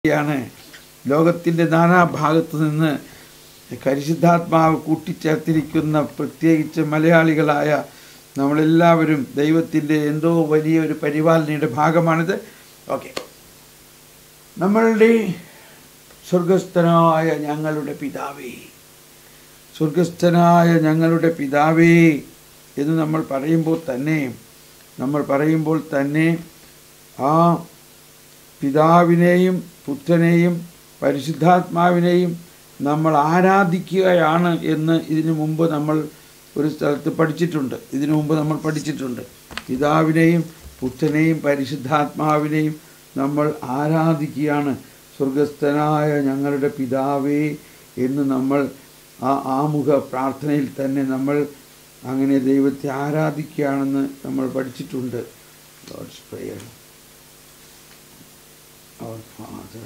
യാണ് ലോകത്തിൻ്റെ നാനാഭാഗത്തു നിന്ന് പരിശുദ്ധാത്മാവ് കൂട്ടിച്ചേർത്തിരിക്കുന്ന പ്രത്യേകിച്ച് മലയാളികളായ നമ്മളെല്ലാവരും ദൈവത്തിൻ്റെ എന്തോ വലിയ ഒരു പരിപാലനയുടെ ഭാഗമാണിത് ഓക്കെ നമ്മളുടെ സ്വർഗസ്ഥനായ ഞങ്ങളുടെ പിതാവേ സ്വർഗസ്ഥനായ ഞങ്ങളുടെ പിതാവേ എന്ന് നമ്മൾ പറയുമ്പോൾ തന്നെ നമ്മൾ പറയുമ്പോൾ തന്നെ ആ പിതാവിനെയും പുത്രനെയും പരിശുദ്ധാത്മാവിനെയും നമ്മൾ ആരാധിക്കുകയാണ് എന്ന് ഇതിനു മുമ്പ് നമ്മൾ ഒരു സ്ഥലത്ത് പഠിച്ചിട്ടുണ്ട് ഇതിനു മുമ്പ് നമ്മൾ പഠിച്ചിട്ടുണ്ട് പിതാവിനെയും പുത്രനെയും പരിശുദ്ധാത്മാവിനെയും നമ്മൾ ആരാധിക്കുകയാണ് സ്വർഗസ്ഥനായ ഞങ്ങളുടെ പിതാവേ എന്ന് നമ്മൾ ആ ആമുഖ പ്രാർത്ഥനയിൽ തന്നെ നമ്മൾ അങ്ങനെ ദൈവത്തെ ആരാധിക്കുകയാണെന്ന് നമ്മൾ പഠിച്ചിട്ടുണ്ട് God's prayer our Father.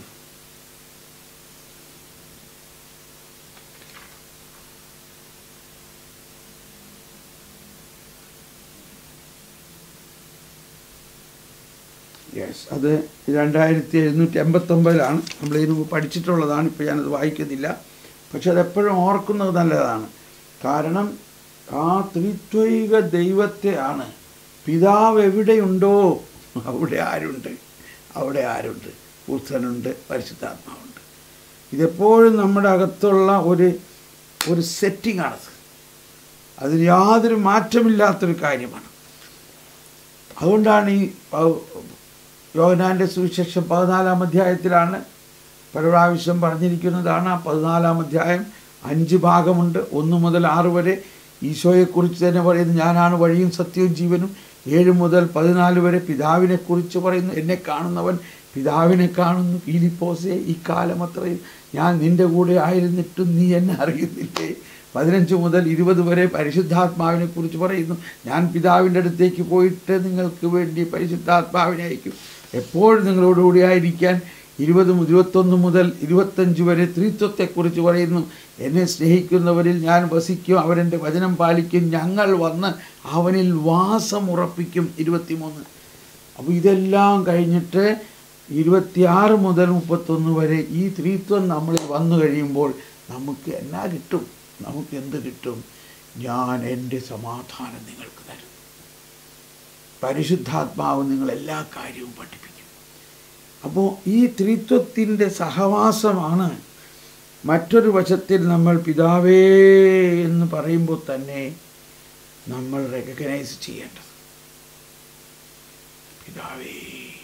Yes അത് രണ്ടായിരത്തി എഴുന്നൂറ്റി എൺപത്തൊമ്പതിലാണ് നമ്മൾ ഇതിനു മുമ്പ് പഠിച്ചിട്ടുള്ളതാണ് ഇപ്പോൾ ഞാനത് വായിക്കുന്നില്ല പക്ഷെ അതെപ്പോഴും ഓർക്കുന്നത് നല്ലതാണ് കാരണം ആ ത്രിത്വൈക ദൈവത്തെയാണ് പിതാവ് എവിടെയുണ്ടോ അവിടെ ആരുണ്ട് അവിടെ ആരുണ്ട് പുത്രനുണ്ട് പരിശുദ്ധാത്മാവുണ്ട് ഇതെപ്പോഴും നമ്മുടെ അകത്തുള്ള ഒരു ഒരു സെറ്റിംഗ് ആണത് അതിന് യാതൊരു മാറ്റമില്ലാത്തൊരു കാര്യമാണ് അതുകൊണ്ടാണ് ഈ യോഹനാൻ്റെ സുവിശേഷം പതിനാലാം അധ്യായത്തിലാണ് പല പ്രാവശ്യം പറഞ്ഞിരിക്കുന്നതാണ് ആ പതിനാലാം അധ്യായം അഞ്ച് ഭാഗമുണ്ട് ഒന്ന് മുതൽ ആറ് വരെ ഈശോയെക്കുറിച്ച് തന്നെ പറയുന്നു ഞാനാണ് വഴിയും സത്യവും ജീവനും ഏഴ് മുതൽ പതിനാല് വരെ പിതാവിനെക്കുറിച്ച് പറയുന്നു എന്നെ കാണുന്നവൻ പിതാവിനെ കാണുന്നു ഫീലിപ്പോസെ ഈ കാലം അത്രയും ഞാൻ നിൻ്റെ കൂടെ ആയിരുന്നിട്ടും നീ എന്നെ അറിയുന്നില്ലേ പതിനഞ്ച് മുതൽ ഇരുപത് വരെ പരിശുദ്ധാത്മാവിനെ കുറിച്ച് പറയുന്നു ഞാൻ പിതാവിൻ്റെ അടുത്തേക്ക് പോയിട്ട് നിങ്ങൾക്ക് വേണ്ടി പരിശുദ്ധാത്മാവിനെ അയക്കും എപ്പോഴും നിങ്ങളോടുകൂടി ആയിരിക്കാൻ ഇരുപത് ഇരുപത്തൊന്ന് മുതൽ ഇരുപത്തഞ്ച് വരെ ത്രിത്വത്തെക്കുറിച്ച് പറയുന്നു എന്നെ സ്നേഹിക്കുന്നവരിൽ ഞാൻ വസിക്കും അവരെൻ്റെ വചനം പാലിക്കും ഞങ്ങൾ വന്ന് അവനിൽ വാസമുറപ്പിക്കും ഇരുപത്തിമൂന്ന് അപ്പോൾ ഇതെല്ലാം കഴിഞ്ഞിട്ട് ഇരുപത്തിയാറ് മുതൽ മുപ്പത്തൊന്ന് വരെ ഈ ത്രിത്വം നമ്മളിൽ വന്നു കഴിയുമ്പോൾ നമുക്ക് എന്നാ കിട്ടും നമുക്ക് എന്ത് കിട്ടും ഞാൻ എൻ്റെ സമാധാനം നിങ്ങൾക്ക് തരും പരിശുദ്ധാത്മാവ് നിങ്ങൾ എല്ലാ കാര്യവും പഠിപ്പിക്കും അപ്പോൾ ഈ ത്രിത്വത്തിൻ്റെ സഹവാസമാണ് മറ്റൊരു വശത്തിൽ നമ്മൾ പിതാവേ എന്ന് പറയുമ്പോൾ തന്നെ നമ്മൾ റെക്കഗ്നൈസ് ചെയ്യേണ്ടത് പിതാവേ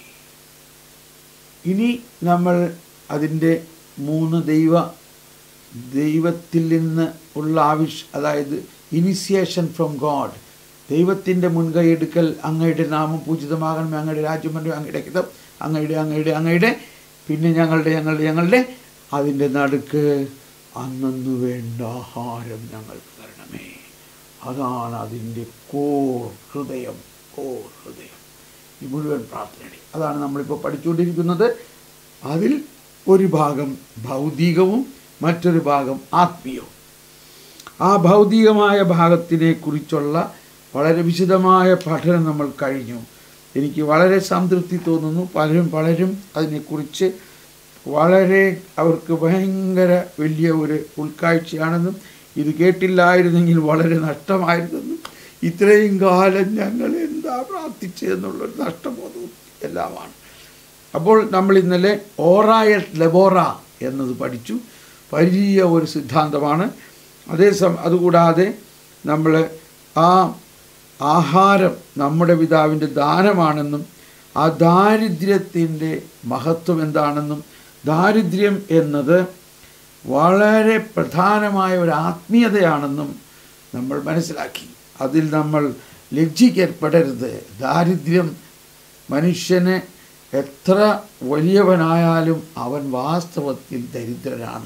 ഇനി നമ്മൾ അതിൻ്റെ മൂന്ന് ദൈവ ദൈവത്തിൽ നിന്ന് ഉള്ള ആവശ്യ അതായത് ഇനിഷ്യേഷൻ ഫ്രം ഗോഡ് ദൈവത്തിൻ്റെ മുൻകൈയെടുക്കൽ അങ്ങയുടെ നാമം പൂജിതമാകണമേ അങ്ങയുടെ രാജ്യം വരണമേ അങ്ങയുടെ ഹിതം അങ്ങയുടെ അങ്ങയുടെ അങ്ങയുടെ പിന്നെ ഞങ്ങളുടെ ഞങ്ങളുടെ ഞങ്ങളുടെ അതിൻ്റെ നടുക്ക് അന്നു വേണ്ട ആഹാരം ഞങ്ങൾക്ക് തരണമേ അതാണ് അതിൻ്റെ കോർ ഹൃദയം കോർ ഹൃദയം ഈ മുഴുവൻ പ്രാർത്ഥനയുടെ അതാണ് നമ്മളിപ്പോൾ പഠിച്ചുകൊണ്ടിരിക്കുന്നത് അതിൽ ഒരു ഭാഗം ഭൗതികവും മറ്റൊരു ഭാഗം ആത്മീയവും ആ ഭൗതികമായ ഭാഗത്തിനെ കുറിച്ചുള്ള വളരെ വിശദമായ പഠനം നമ്മൾ കഴിഞ്ഞു എനിക്ക് വളരെ സംതൃപ്തി തോന്നുന്നു പലരും പലരും അതിനെക്കുറിച്ച് വളരെ അവർക്ക് ഭയങ്കര വലിയ ഒരു ഉൾക്കാഴ്ചയാണെന്നും ഇത് കേട്ടില്ലായിരുന്നെങ്കിൽ വളരെ നഷ്ടമായിരുന്നെന്നും ഇത്രയും കാലം ഞങ്ങൾ എന്താ പ്രാർത്ഥിച്ചതെന്നുള്ളൊരു നഷ്ടബോധവും എല്ലാമാണ് അപ്പോൾ നമ്മൾ ഇന്നലെ ഓറായൽ ലെബോറ എന്നത് പഠിച്ചു വലിയ ഒരു സിദ്ധാന്തമാണ് അതേസമയം അതുകൂടാതെ നമ്മൾ ആ ആഹാരം നമ്മുടെ പിതാവിൻ്റെ ദാനമാണെന്നും ആ ദാരിദ്ര്യത്തിൻ്റെ മഹത്വം എന്താണെന്നും ദാരിദ്ര്യം എന്നത് വളരെ പ്രധാനമായ ഒരു ആത്മീയതയാണെന്നും നമ്മൾ മനസ്സിലാക്കി അതിൽ നമ്മൾ ലജ്ജിക്കപ്പെടരുത് ദാരിദ്ര്യം മനുഷ്യന് എത്ര വലിയവനായാലും അവൻ വാസ്തവത്തിൽ ദരിദ്രനാണ്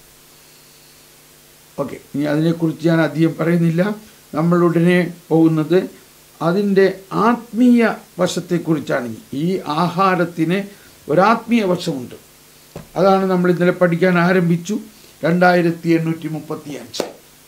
ഓക്കെ ഇനി അതിനെക്കുറിച്ച് ഞാൻ അധികം പറയുന്നില്ല നമ്മൾ ഉടനെ പോകുന്നത് അതിൻ്റെ ആത്മീയ വശത്തെക്കുറിച്ചാണ് ഈ ആഹാരത്തിന് ഒരാത്മീയ വശമുണ്ട് അതാണ് നമ്മൾ ഇന്നലെ പഠിക്കാൻ ആരംഭിച്ചു രണ്ടായിരത്തി എണ്ണൂറ്റി മുപ്പത്തി അഞ്ച്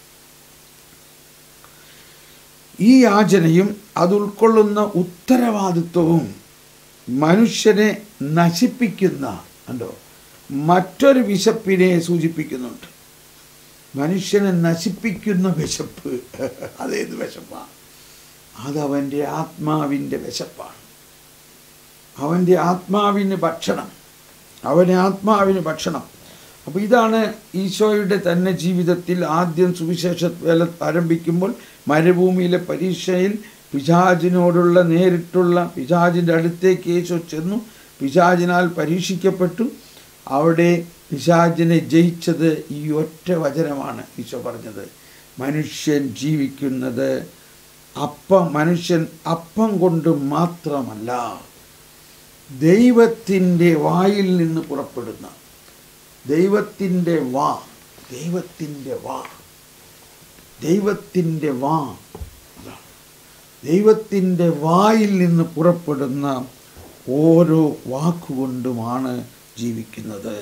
ഈ യാചനയും അത് ഉൾക്കൊള്ളുന്ന ഉത്തരവാദിത്വവും മനുഷ്യനെ നശിപ്പിക്കുന്ന കണ്ടോ മറ്റൊരു വിശപ്പിനെ സൂചിപ്പിക്കുന്നുണ്ട് മനുഷ്യനെ നശിപ്പിക്കുന്ന വിശപ്പ് അതേത് വിശപ്പാണ് അതവൻ്റെ ആത്മാവിൻ്റെ വിശപ്പാണ് അവൻ്റെ ആത്മാവിന് ഭക്ഷണം അവന് ആത്മാവിന് ഭക്ഷണം അപ്പോൾ ഇതാണ് ഈശോയുടെ തന്നെ ജീവിതത്തിൽ ആദ്യം സുവിശേഷ വേല ആരംഭിക്കുമ്പോൾ മരുഭൂമിയിലെ പരീക്ഷയിൽ പിശാചിനോടുള്ള നേരിട്ടുള്ള പിശാചിൻ്റെ അടുത്തേക്ക് യേശു ചെന്നു പിശാചിനാൽ പരീക്ഷിക്കപ്പെട്ടു അവിടെ പിശാചിനെ ജയിച്ചത് ഈ ഒറ്റ വചനമാണ് ഈശോ പറഞ്ഞത് മനുഷ്യൻ ജീവിക്കുന്നത് അപ്പം മനുഷ്യൻ അപ്പം കൊണ്ട് മാത്രമല്ല ദൈവത്തിൻ്റെ വായിൽ നിന്ന് പുറപ്പെടുന്ന ദൈവത്തിൻ്റെ വാ ദൈവത്തിൻ്റെ വാ ദൈവത്തിൻ്റെ വാ അതാണ് ദൈവത്തിൻ്റെ വായിൽ നിന്ന് പുറപ്പെടുന്ന ഓരോ വാക്കുകൊണ്ടുമാണ് ജീവിക്കുന്നത്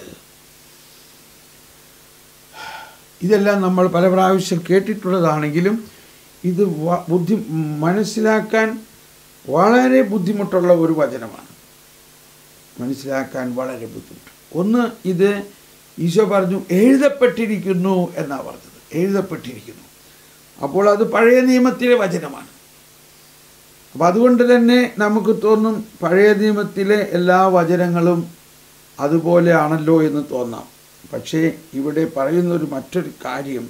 ഇതെല്ലാം നമ്മൾ പല പ്രാവശ്യം കേട്ടിട്ടുള്ളതാണെങ്കിലും ഇത് വ- ബുദ്ധി മനസ്സിലാക്കാൻ വളരെ ബുദ്ധിമുട്ടുള്ള ഒരു വചനമാണ് മനസ്സിലാക്കാൻ വളരെ ബുദ്ധിമുട്ട് ഒന്ന് ഇത് ഈശോ പറഞ്ഞു എഴുതപ്പെട്ടിരിക്കുന്നു എന്നാണ് പറഞ്ഞത് എഴുതപ്പെട്ടിരിക്കുന്നു അപ്പോൾ അത് പഴയ നിയമത്തിലെ വചനമാണ് അപ്പം അതുകൊണ്ട് തന്നെ നമുക്ക് തോന്നും പഴയ നിയമത്തിലെ എല്ലാ വചനങ്ങളും അതുപോലെയാണല്ലോ എന്ന് തോന്നാം പക്ഷേ ഇവിടെ പറയുന്ന ഒരു മറ്റൊരു കാര്യം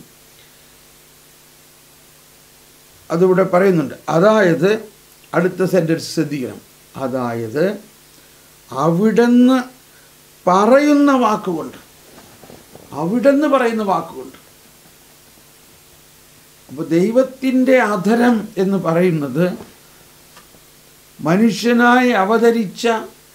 അതിവിടെ പറയുന്നുണ്ട് അതായത് അടുത്ത സെൻറ്റൻസ് ശ്രദ്ധിക്കണം അതായത് അവിടുന്ന് പറയുന്ന വാക്കുകൊണ്ട് അവിടുന്ന് പറയുന്ന വാക്കുകൊണ്ട് അപ്പോൾ ദൈവത്തിൻ്റെ അധരം എന്ന് പറയുന്നത് മനുഷ്യനായി അവതരിച്ച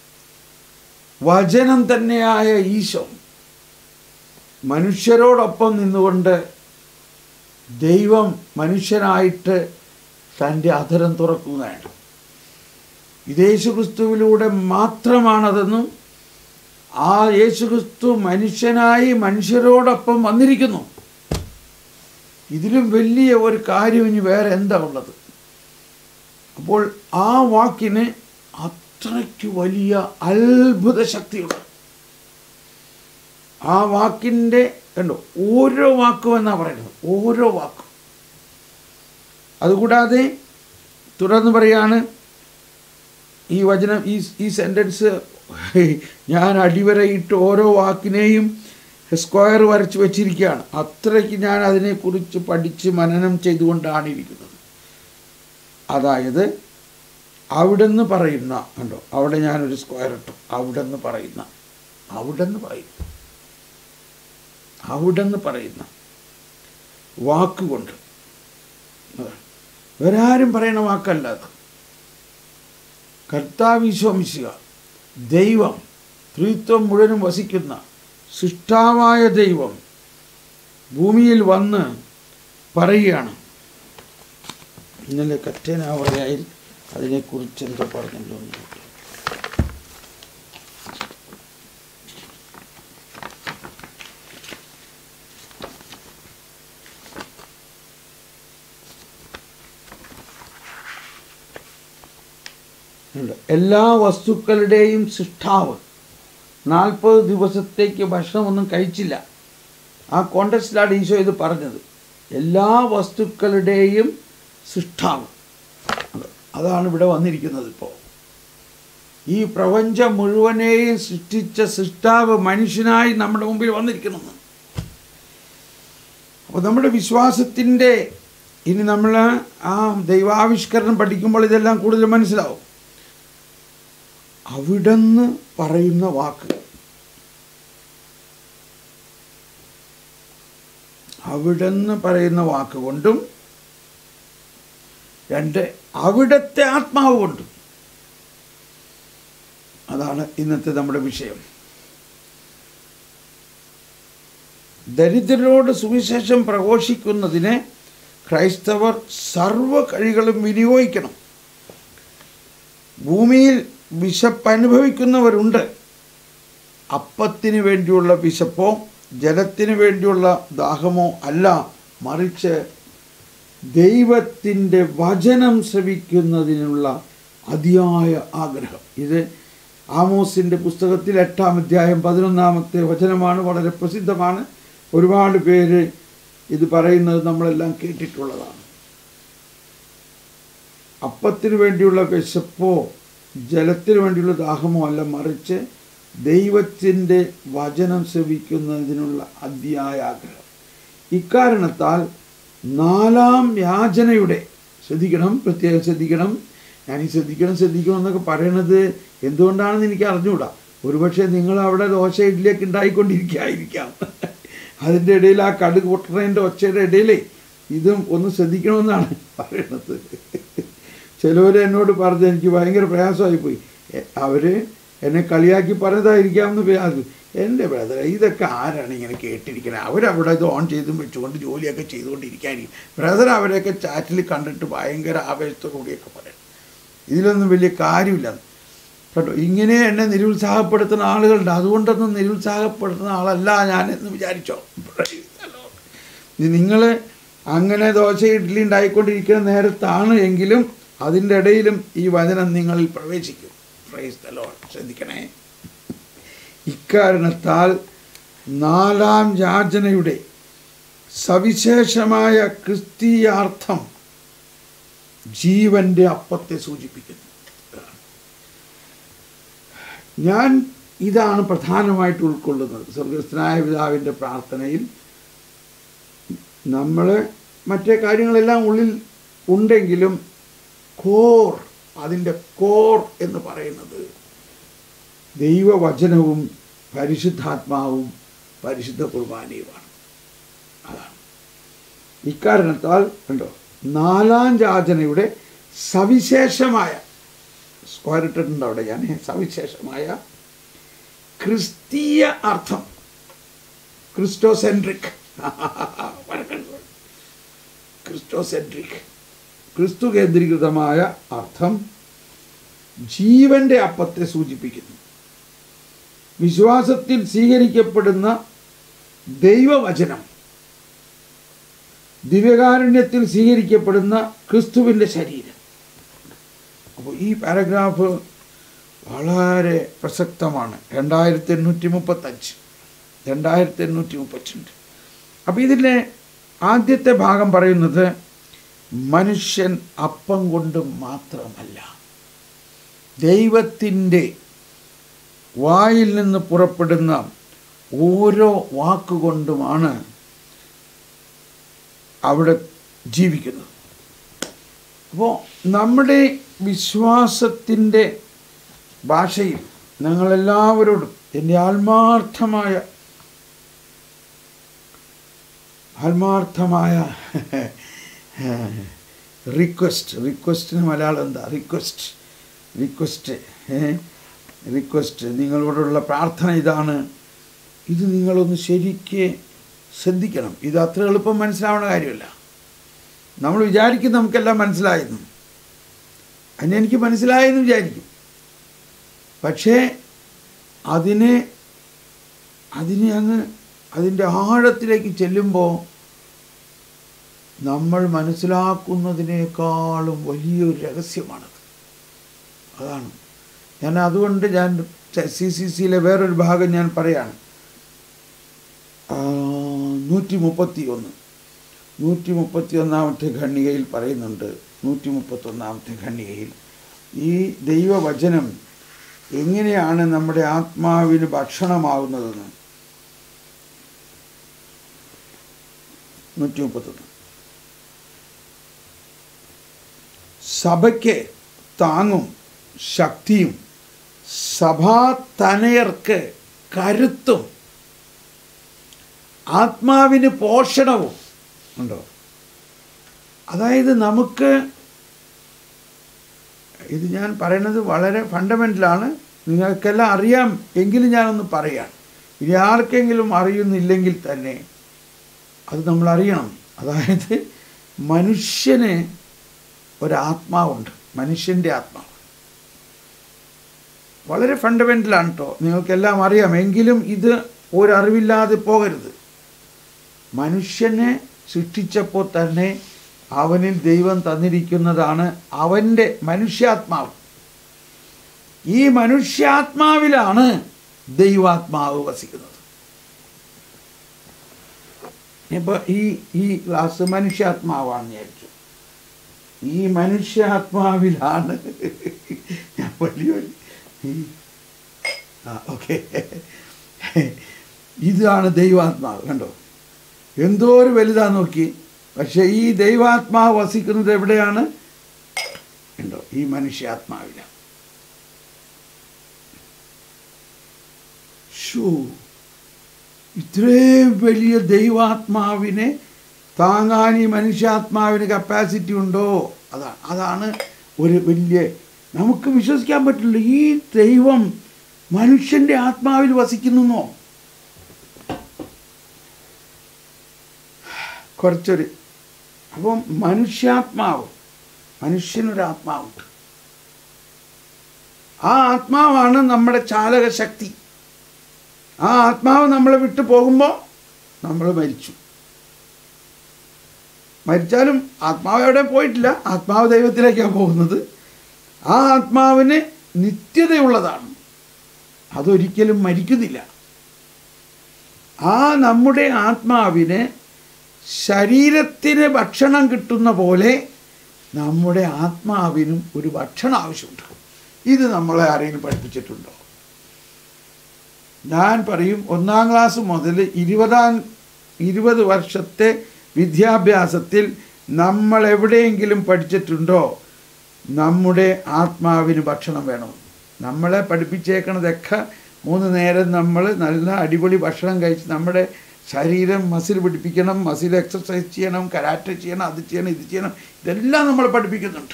വചനം തന്നെയായ ഈശോ മനുഷ്യരോടൊപ്പം നിന്നുകൊണ്ട് ദൈവം മനുഷ്യനായിട്ട് തൻ്റെ അധരം തുറക്കുന്നതാണ് ഇത് യേശുക്രിസ്തുവിലൂടെ മാത്രമാണതെന്നും ആ യേശുക്രിസ്തു മനുഷ്യനായി മനുഷ്യരോടൊപ്പം വന്നിരിക്കുന്നു ഇതിലും വലിയ ഒരു കാര്യം ഇനി വേറെ എന്താ ഉള്ളത് അപ്പോൾ ആ വാക്കിന് അത്രയ്ക്ക് വലിയ അത്ഭുത ശക്തിയുണ്ട് ആ വാക്കിൻ്റെ കണ്ടോ ഓരോ വാക്കും എന്നാ പറയുന്നത് ഓരോ വാക്കും അതുകൂടാതെ തുടർന്ന് പറയാണ് ഈ വചനം ഈ ഈ സെൻറ്റൻസ് ഞാൻ അടിവരയിട്ട് ഓരോ വാക്കിനെയും സ്ക്വയർ വരച്ച് വെച്ചിരിക്കുകയാണ് അത്രയ്ക്ക് ഞാൻ അതിനെക്കുറിച്ച് പഠിച്ച് മനനം ചെയ്തുകൊണ്ടാണ് ഇരിക്കുന്നത് അതായത് അവിടെന്ന് പറയുന്ന കണ്ടോ അവിടെ ഞാനൊരു സ്ക്വയർ ഇട്ടു അവിടെന്ന് പറയുന്ന അവിടെന്ന് പറയുന്ന അവിടെന്ന് പറയുന്ന വാക്കുകൊണ്ട് അതാണ്. വേറെ ആരും പറയുന്ന വാക്കല്ല അത് കർത്താവിശ്വമിശിക ദൈവം ത്രിത്വം മുഴുവനും വസിക്കുന്ന സൃഷ്ടാവായ ദൈവം ഭൂമിയിൽ വന്ന് പറയുകയാണ് ഇന്നലെ കറ്റേനാവറയായി അതിനെക്കുറിച്ച് എന്തോ പറഞ്ഞല്ലോ എന്ന് നോക്കി. ഉണ്ട്. എല്ലാ വസ്തുക്കളുടെയും സൃഷ്ടാവ് നാൽപ്പത് ദിവസത്തേക്ക് ഭക്ഷണമൊന്നും കഴിച്ചില്ല ആ കോണ്ടക്സ്റ്റിലാണ് ഈശോ ഇത് പറഞ്ഞത് എല്ലാ വസ്തുക്കളുടെയും സൃഷ്ടാവ് അത് അതാണ് ഇവിടെ വന്നിരിക്കുന്നത് ഇപ്പോൾ ഈ പ്രപഞ്ചം മുഴുവനെയും സൃഷ്ടിച്ച സൃഷ്ടാവ് മനുഷ്യനായി നമ്മുടെ മുമ്പിൽ വന്നിരിക്കുന്നു അപ്പോൾ നമ്മുടെ വിശ്വാസത്തിൻ്റെ ഇനി നമ്മൾ ആ ദൈവാവിഷ്കരണം പഠിക്കുമ്പോൾ ഇതെല്ലാം കൂടുതൽ മനസ്സിലാവും അവിടുന്ന് പറയുന്ന വാക്ക് അവിടുന്ന് പറയുന്ന വാക്ക് കൊണ്ടും രണ്ട് അവിടുത്തെ ആത്മാവ് കൊണ്ടും അതാണ് ഇന്നത്തെ നമ്മുടെ വിഷയം ദരിദ്രരോട് സുവിശേഷം പ്രഘോഷിക്കുന്നതിന് ക്രൈസ്തവർ സർവ കഴികളും വിനിയോഗിക്കണം ഭൂമിയിൽ വിശപ്പ് അനുഭവിക്കുന്നവരുണ്ട് അപ്പത്തിന് വേണ്ടിയുള്ള വിശപ്പോ ജലത്തിന് വേണ്ടിയുള്ള ദാഹമോ അല്ല മറിച്ച് ദൈവത്തിൻ്റെ വചനം ശ്രവിക്കുന്നതിനുള്ള അതിയായ ആഗ്രഹം ഇത് ആമോസിൻ്റെ പുസ്തകത്തിൽ എട്ടാം അധ്യായം പതിനൊന്നാമത്തെ വചനമാണ് വളരെ പ്രസിദ്ധമാണ് ഒരുപാട് പേര് ഇത് പറയുന്നത് നമ്മളെല്ലാം കേട്ടിട്ടുള്ളതാണ് അപ്പത്തിന് വേണ്ടിയുള്ള വിശപ്പോ ജലത്തിന് വേണ്ടിയുള്ള ദാഹമോ അല്ല മറിച്ച് ദൈവത്തിൻ്റെ വചനം ശ്രവിക്കുന്നതിനുള്ള അതിയായ ആഗ്രഹം ഇക്കാരണത്താൽ നാലാം യാചനയുടെ ശ്രദ്ധിക്കണം പ്രത്യേകം ശ്രദ്ധിക്കണം ഞാൻ ഈ ശ്രദ്ധിക്കണം ശ്രദ്ധിക്കണം എന്നൊക്കെ പറയണത് എന്തുകൊണ്ടാണെന്ന് എനിക്ക് അറിഞ്ഞുകൂടാ ഒരുപക്ഷെ നിങ്ങൾ അവിടെ ദോശ ഇഡ്ഡലിയൊക്കെ ഉണ്ടായിക്കൊണ്ടിരിക്കായിരിക്കാം അതിൻ്റെ ഇടയിൽ ആ കടുക് പൊട്ടണതിൻ്റെ ഒച്ചയുടെ ഇടയിലേ ഇതും ഒന്ന് ശ്രദ്ധിക്കണമെന്നാണ് പറയണത് ചിലവർ എന്നോട് പറഞ്ഞ് എനിക്ക് ഭയങ്കര പ്രയാസമായി പോയി അവർ എന്നെ കളിയാക്കി പറഞ്ഞതായിരിക്കാമെന്ന് പ്രയാസം എൻ്റെ ബ്രദർ ഇതൊക്കെ ആരാണ് ഇങ്ങനെ കേട്ടിരിക്കുന്നത് അവരവിടെ ഇത് ഓൺ ചെയ്തും വെച്ചുകൊണ്ട് ജോലിയൊക്കെ ചെയ്തുകൊണ്ടിരിക്കാനിരിക്കും ബ്രദർ അവരെയൊക്കെ ചാറ്റിൽ കണ്ടിട്ട് ഭയങ്കര ആവേശത്തോടുകൂടിയൊക്കെ പറയും ഇതിലൊന്നും വലിയ കാര്യമില്ല കേട്ടോ ഇങ്ങനെ എന്നെ നിരുത്സാഹപ്പെടുത്തുന്ന ആളുകളുണ്ട് അതുകൊണ്ടൊന്നും നിരുത്സാഹപ്പെടുത്തുന്ന ആളല്ല ഞാൻ എന്ന് വിചാരിച്ചോ നിങ്ങൾ അങ്ങനെ ദോശ ഇഡ്ഡലി ഉണ്ടായിക്കൊണ്ടിരിക്കുന്ന നേരത്താണ് എങ്കിലും അതിൻ്റെ ഇടയിലും ഈ വചനം നിങ്ങളിൽ പ്രവേശിക്കും പ്രൈസ് ദ ലോർഡ് ശ്രദ്ധിക്കണേ ഇക്കാരണത്താൽ നാലാം യാചനയുടെ സവിശേഷമായ ക്രിസ്തീയാർത്ഥം ജീവന്റെ അപ്പത്തെ സൂചിപ്പിക്കുന്നു ഞാൻ ഇതാണ് പ്രധാനമായിട്ട് ഉൾക്കൊള്ളുന്നത് സ്വർഗസ്ഥനായ പിതാവിൻ്റെ പ്രാർത്ഥനയിൽ നമ്മൾ മറ്റേ കാര്യങ്ങളെല്ലാം ഉള്ളിൽ ഉണ്ടെങ്കിലും കോർ അതിൻ്റെ കോർ എന്ന് പറയുന്നത് ദൈവവചനവും പരിശുദ്ധാത്മാവും പരിശുദ്ധ കുർബാനയുമാണ് അതാണ് ഇക്കാരണത്താൽ കണ്ടോ നാലാം യാചനയുടെ സവിശേഷമായ സ്ക്വയർ ഇട്ടിട്ടുണ്ട് അവിടെ ഞാൻ സവിശേഷമായ ക്രിസ്തീയ അർത്ഥം ക്രിസ്റ്റോസെൻട്രിക് ക്രിസ്റ്റോസെൻട്രിക് ക്രിസ്തു കേന്ദ്രീകൃതമായ അർത്ഥം ജീവന്റെ അപ്പത്തെ സൂചിപ്പിക്കുന്നു വിശ്വാസത്തിൽ സ്വീകരിക്കപ്പെടുന്ന ദൈവവചനം ദിവ്യകാരുണ്യത്തിൽ സ്വീകരിക്കപ്പെടുന്ന ക്രിസ്തുവിൻ്റെ ശരീരം അപ്പോൾ ഈ പാരഗ്രാഫ് വളരെ പ്രസക്തമാണ് രണ്ടായിരത്തി എണ്ണൂറ്റി മുപ്പത്തഞ്ച് രണ്ടായിരത്തി എണ്ണൂറ്റി മുപ്പത്തിരണ്ട് അപ്പോൾ ഇതിലെ ആദ്യത്തെ ഭാഗം പറയുന്നത് മനുഷ്യൻ അപ്പം കൊണ്ട് മാത്രമല്ല ദൈവത്തിൻ്റെ വായിൽ നിന്ന് പുറപ്പെടുന്ന ഓരോ വാക്കുകൊണ്ടുമാണ് അവിടെ ജീവിക്കുന്നത് അപ്പോൾ നമ്മുടെ വിശ്വാസത്തിൻ്റെ ഭാഷയിൽ ഞങ്ങളെല്ലാവരോടും എൻ്റെ ആത്മാർത്ഥമായ ആത്മാർത്ഥമായ റിക്വസ്റ്റ് റിക്വസ്റ്റിന് മലയാളം എന്താ റിക്വസ്റ്റ് റിക്വസ്റ്റ് റിക്വസ്റ്റ് നിങ്ങളോടുള്ള പ്രാർത്ഥന ഇതാണ് ഇത് നിങ്ങളൊന്ന് ശരിക്ക് ശ്രദ്ധിക്കണം ഇത് അത്ര എളുപ്പം മനസ്സിലാവുന്ന കാര്യമല്ല നമ്മൾ വിചാരിക്കും നമുക്കെല്ലാം മനസ്സിലായെന്ന് അതിന് എനിക്ക് മനസ്സിലായെന്ന് വിചാരിക്കും പക്ഷേ അതിനെ അതിനെ അങ്ങ് അതിൻ്റെ ആഴത്തിലേക്ക് ചെല്ലുമ്പോൾ നമ്മൾ മനസ്സിലാക്കുന്നതിനേക്കാളും വലിയൊരു രഹസ്യമാണത് അതാണ് ഞാൻ അതുകൊണ്ട് ഞാൻ സി സി സിയിലെ വേറൊരു ഭാഗം ഞാൻ പറയാണ് നൂറ്റി മുപ്പത്തി ഒന്ന് നൂറ്റി മുപ്പത്തി ഒന്നാമത്തെ ഖണ്ഡികയിൽ പറയുന്നുണ്ട് നൂറ്റി മുപ്പത്തൊന്നാമത്തെ ഖണ്ഡികയിൽ ഈ ദൈവവചനം എങ്ങനെയാണ് നമ്മുടെ ആത്മാവിന് ഭക്ഷണമാകുന്നതെന്ന് നൂറ്റി മുപ്പത്തൊന്ന് സഭയ്ക്ക് താങ്ങും ശക്തിയും സഭാ തനയർക്ക് കരുത്തും ആത്മാവിന് പോഷണവും ഉണ്ടോ അതായത് നമുക്ക് ഇത് ഞാൻ പറയുന്നത് വളരെ ഫണ്ടമെൻ്റലാണ് നിങ്ങൾക്കെല്ലാം അറിയാം എങ്കിലും ഞാനൊന്ന് പറയാം ഇനി ആർക്കെങ്കിലും അറിയുന്നില്ലെങ്കിൽ തന്നെ അത് നമ്മൾ അറിയണം അതായത് മനുഷ്യന് ഒരാത്മാവുണ്ട് മനുഷ്യൻ്റെ ആത്മാവ് വളരെ ഫണ്ടമെൻ്റലാണ് കേട്ടോ നിങ്ങൾക്കെല്ലാം അറിയാം എങ്കിലും ഇത് ഒരറിവില്ലാതെ പോകരുത് മനുഷ്യനെ സൃഷ്ടിച്ചപ്പോൾ തന്നെ അവനിൽ ദൈവം തന്നിരിക്കുന്നതാണ് അവൻ്റെ മനുഷ്യാത്മാവ് ഈ മനുഷ്യാത്മാവിലാണ് ദൈവാത്മാവ് വസിക്കുന്നത് ഇപ്പോൾ ഈ ഈ ക്ലാസ് മനുഷ്യാത്മാവാണെന്ന് വിചാരിച്ചു ഈ മനുഷ്യാത്മാവിലാണ് ഞാൻ വലിയൊരു ഈ- ആ ഓക്കെ ഇതാണ് ദൈവാത്മാവ് കണ്ടോ എന്തോ ഒരു വലുതാ നോക്കി പക്ഷെ ഈ ദൈവാത്മാവ് വസിക്കുന്നത് എവിടെയാണ് ഉണ്ടോ ഈ മനുഷ്യാത്മാവിലാണ് ഷൂ ഇത്രയും വലിയ ദൈവാത്മാവിനെ താങ്ങാൻ ഈ മനുഷ്യാത്മാവിന് കപ്പാസിറ്റി ഉണ്ടോ അതാണ് അതാണ് ഒരു വലിയ നമുക്ക് വിശ്വസിക്കാൻ പറ്റില്ല ഈ ദൈവം മനുഷ്യന്റെ ആത്മാവിൽ വസിക്കുന്നോ കുറച്ചൊരു അപ്പം മനുഷ്യാത്മാവ് മനുഷ്യനൊരു ആത്മാവുണ്ട് ആ ആത്മാവാണ് നമ്മുടെ ചാലക ശക്തി ആ ആത്മാവ് നമ്മളെ വിട്ടു പോകുമ്പോൾ നമ്മൾ മരിച്ചു മരിച്ചാലും ആത്മാവ് എവിടെ പോയിട്ടില്ല ആത്മാവ് ദൈവത്തിലേക്കാണ് പോകുന്നത് ആ ആത്മാവിന് നിത്യതയുള്ളതാണ് അതൊരിക്കലും മരിക്കുന്നില്ല ആ നമ്മുടെ ആത്മാവിന് ശരീരത്തിന് ഭക്ഷണം കിട്ടുന്ന പോലെ നമ്മുടെ ആത്മാവിനും ഒരു ഭക്ഷണം ആവശ്യമുണ്ട് ഇത് നമ്മളെ ആരെങ്കിലും പഠിപ്പിച്ചിട്ടുണ്ടോ ഞാൻ പറയും ഒന്നാം ക്ലാസ് മുതൽ ഇരുപതാം ഇരുപത് വർഷത്തെ വിദ്യാഭ്യാസത്തിൽ നമ്മൾ എവിടെയെങ്കിലും പഠിച്ചിട്ടുണ്ടോ നമ്മുടെ ആത്മാവിന് ഭക്ഷണം വേണം നമ്മളെ പഠിപ്പിച്ചേക്കണതൊക്കെ മൂന്ന് നേരം നമ്മൾ നല്ല അടിപൊളി ഭക്ഷണം കഴിച്ച് നമ്മുടെ ശരീരം മസിൽ പിടിപ്പിക്കണം മസിൽ എക്സസൈസ് ചെയ്യണം കരാറ്റ ചെയ്യണം അത് ചെയ്യണം ഇത് ചെയ്യണം ഇതെല്ലാം നമ്മൾ പഠിപ്പിക്കുന്നുണ്ട്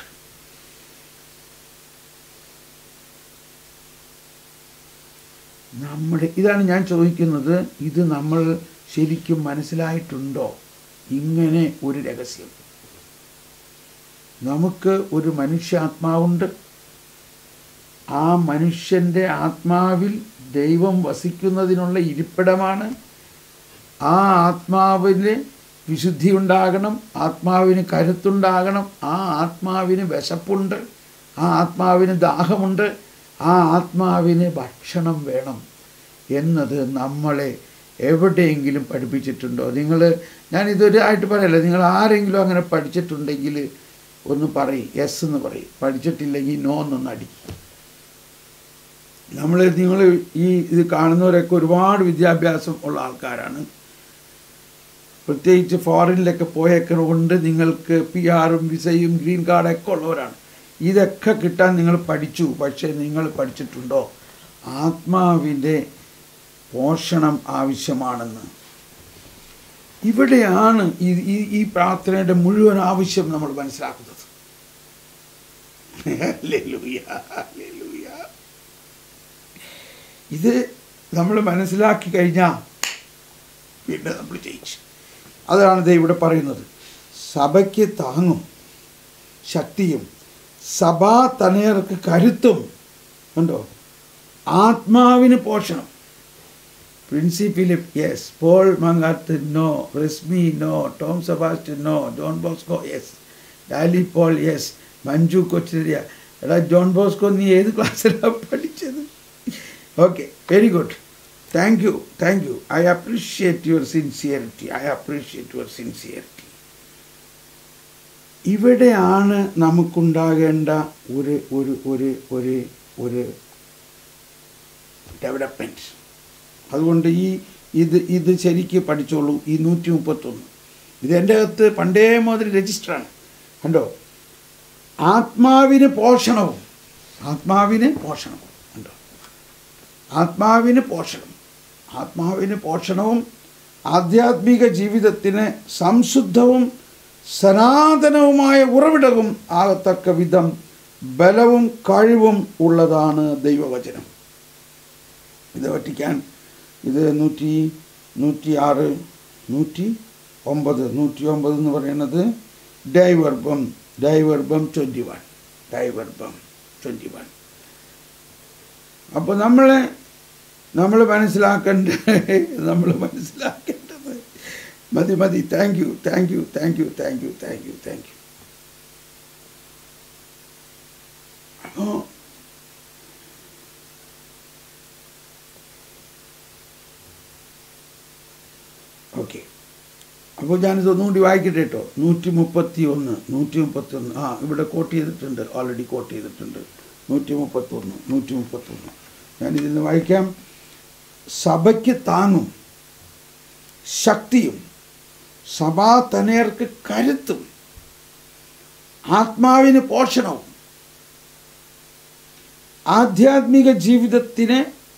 നമ്മുടെ ഇതാണ് ഞാൻ ചോദിക്കുന്നത് ഇത് നമ്മൾ ശരിക്കും മനസ്സിലായിട്ടുണ്ടോ ഇങ്ങനെ ഒരു രഹസ്യം നമുക്ക് ഒരു മനുഷ്യാത്മാവുണ്ട് ആ മനുഷ്യൻ്റെ ആത്മാവിൽ ദൈവം വസിക്കുന്നതിനുള്ള ഇരിപ്പിടമാണ് ആ ആത്മാവിന് വിശുദ്ധി ഉണ്ടാകണം ആത്മാവിന് കരുത്തുണ്ടാകണം ആ ആത്മാവിന് വിശപ്പുണ്ട് ആ ആത്മാവിന് ദാഹമുണ്ട് ആ ആത്മാവിന് ഭക്ഷണം വേണം എന്നത് നമ്മളെ എവിടെയെങ്കിലും പഠിപ്പിച്ചിട്ടുണ്ടോ നിങ്ങൾ ഞാൻ ഇതൊരായിട്ട് പറയല്ല നിങ്ങൾ ആരെങ്കിലും അങ്ങനെ പഠിച്ചിട്ടുണ്ടെങ്കിൽ ഒന്ന് പറയും യെസ് എന്ന് പറയും പഠിച്ചിട്ടില്ലെങ്കിൽ നോ എന്നൊന്ന് അടിക്കും നമ്മൾ നിങ്ങൾ ഈ ഇത് കാണുന്നവരൊക്കെ ഒരുപാട് വിദ്യാഭ്യാസം ഉള്ള ആൾക്കാരാണ് പ്രത്യേകിച്ച് ഫോറിനിലൊക്കെ പോയേക്കൊണ്ട് നിങ്ങൾക്ക് പി ആറും വിസയും ഗ്രീൻ കാർഡൊക്കെ ഉള്ളവരാണ് ഇതൊക്കെ കിട്ടാൻ നിങ്ങൾ പഠിച്ചു പക്ഷേ നിങ്ങൾ പഠിച്ചിട്ടുണ്ടോ ആത്മാവിൻ്റെ പോഷണം ആവശ്യമാണെന്ന് ഇവിടെയാണ് ഈ ഈ- ഈ പ്രാർത്ഥനയുടെ മുഴുവൻ ആവശ്യം നമ്മൾ മനസ്സിലാക്കുന്നത് ഹല്ലേലൂയ, ഹല്ലേലൂയ. ഇത് നമ്മൾ മനസ്സിലാക്കി കഴിഞ്ഞാൽ പിന്നെ നമ്മൾ ജയിച്ചു അതാണ് ദേ ഇവിടെ പറയുന്നത് സഭയ്ക്ക് താങ്ങും ശക്തിയും സഭാ തനയർക്ക് കരുത്തും ഉണ്ടോ ആത്മാവിന് പോഷണം Princy Philip yes Paul Mangath no Rasmi no Tom Sebastian no John Bosco yes Dally Paul yes Manju Kocheria എടാ ജോൺ ബോസ്കോ നീ ഏത് ക്ലാസ്സിലാണ് പഠിച്ചത് okay very good thank you thank you I appreciate your sincerity I appreciate your sincerity ഇവിടെയാണ് നമുക്കുണ്ടാകേണ്ട ഒരു ഒരു ഒരു ഒരു ഒരു ഡെവലപ്മെൻറ്റ് അതുകൊണ്ട് ഈ ഇത് ഇത് ശരിക്ക് പഠിച്ചോളൂ ഈ നൂറ്റി മുപ്പത്തൊന്ന് ഇത് എൻ്റെ അകത്ത് പണ്ടേ മുതൽ രജിസ്റ്ററാണ് കണ്ടോ ആത്മാവിന് പോഷണവും ആത്മാവിന് പോഷണവും കണ്ടോ ആത്മാവിന് പോഷണം ആത്മാവിന് പോഷണവും ആധ്യാത്മിക ജീവിതത്തിന് സംശുദ്ധവും സനാതനവുമായ ഉറവിടവും ആകത്തക്ക വിധം ബലവും കഴിവും ഉള്ളതാണ് ദൈവവചനം ഇത് വറ്റിക്കാൻ ഇത് നൂറ്റി നൂറ്റി ആറ് നൂറ്റി ഒമ്പത് നൂറ്റി ഒമ്പത് എന്ന് പറയുന്നത് ഡൈവർബം ഡൈവർബം ട്വൻറ്റി വൺ ഡൈവർബം ട്വൻറ്റി വൺ അപ്പോൾ നമ്മൾ നമ്മൾ മനസ്സിലാക്കേണ്ട നമ്മൾ മനസ്സിലാക്കേണ്ടത് മതി മതി thank you thank you thank you thank you thank you thank you അപ്പോൾ ഓക്കെ അപ്പോൾ ഞാനിത് ഒന്നുകൂടി വായിക്കട്ടെ കേട്ടോ നൂറ്റി മുപ്പത്തി ഒന്ന് നൂറ്റി മുപ്പത്തി ഒന്ന് ആ ഇവിടെ കോട്ട് ചെയ്തിട്ടുണ്ട് ഓൾറെഡി കോട്ട് ചെയ്തിട്ടുണ്ട് നൂറ്റി മുപ്പത്തൊന്ന് നൂറ്റി മുപ്പത്തൊന്ന് ഞാനിതിൽ നിന്ന് വായിക്കാം സഭയ്ക്ക് താങ്ങും ശക്തിയും സഭാതനയർക്ക് കരുത്തും ആത്മാവിന് പോഷണവും ആധ്യാത്മിക ജീവിതത്തിന്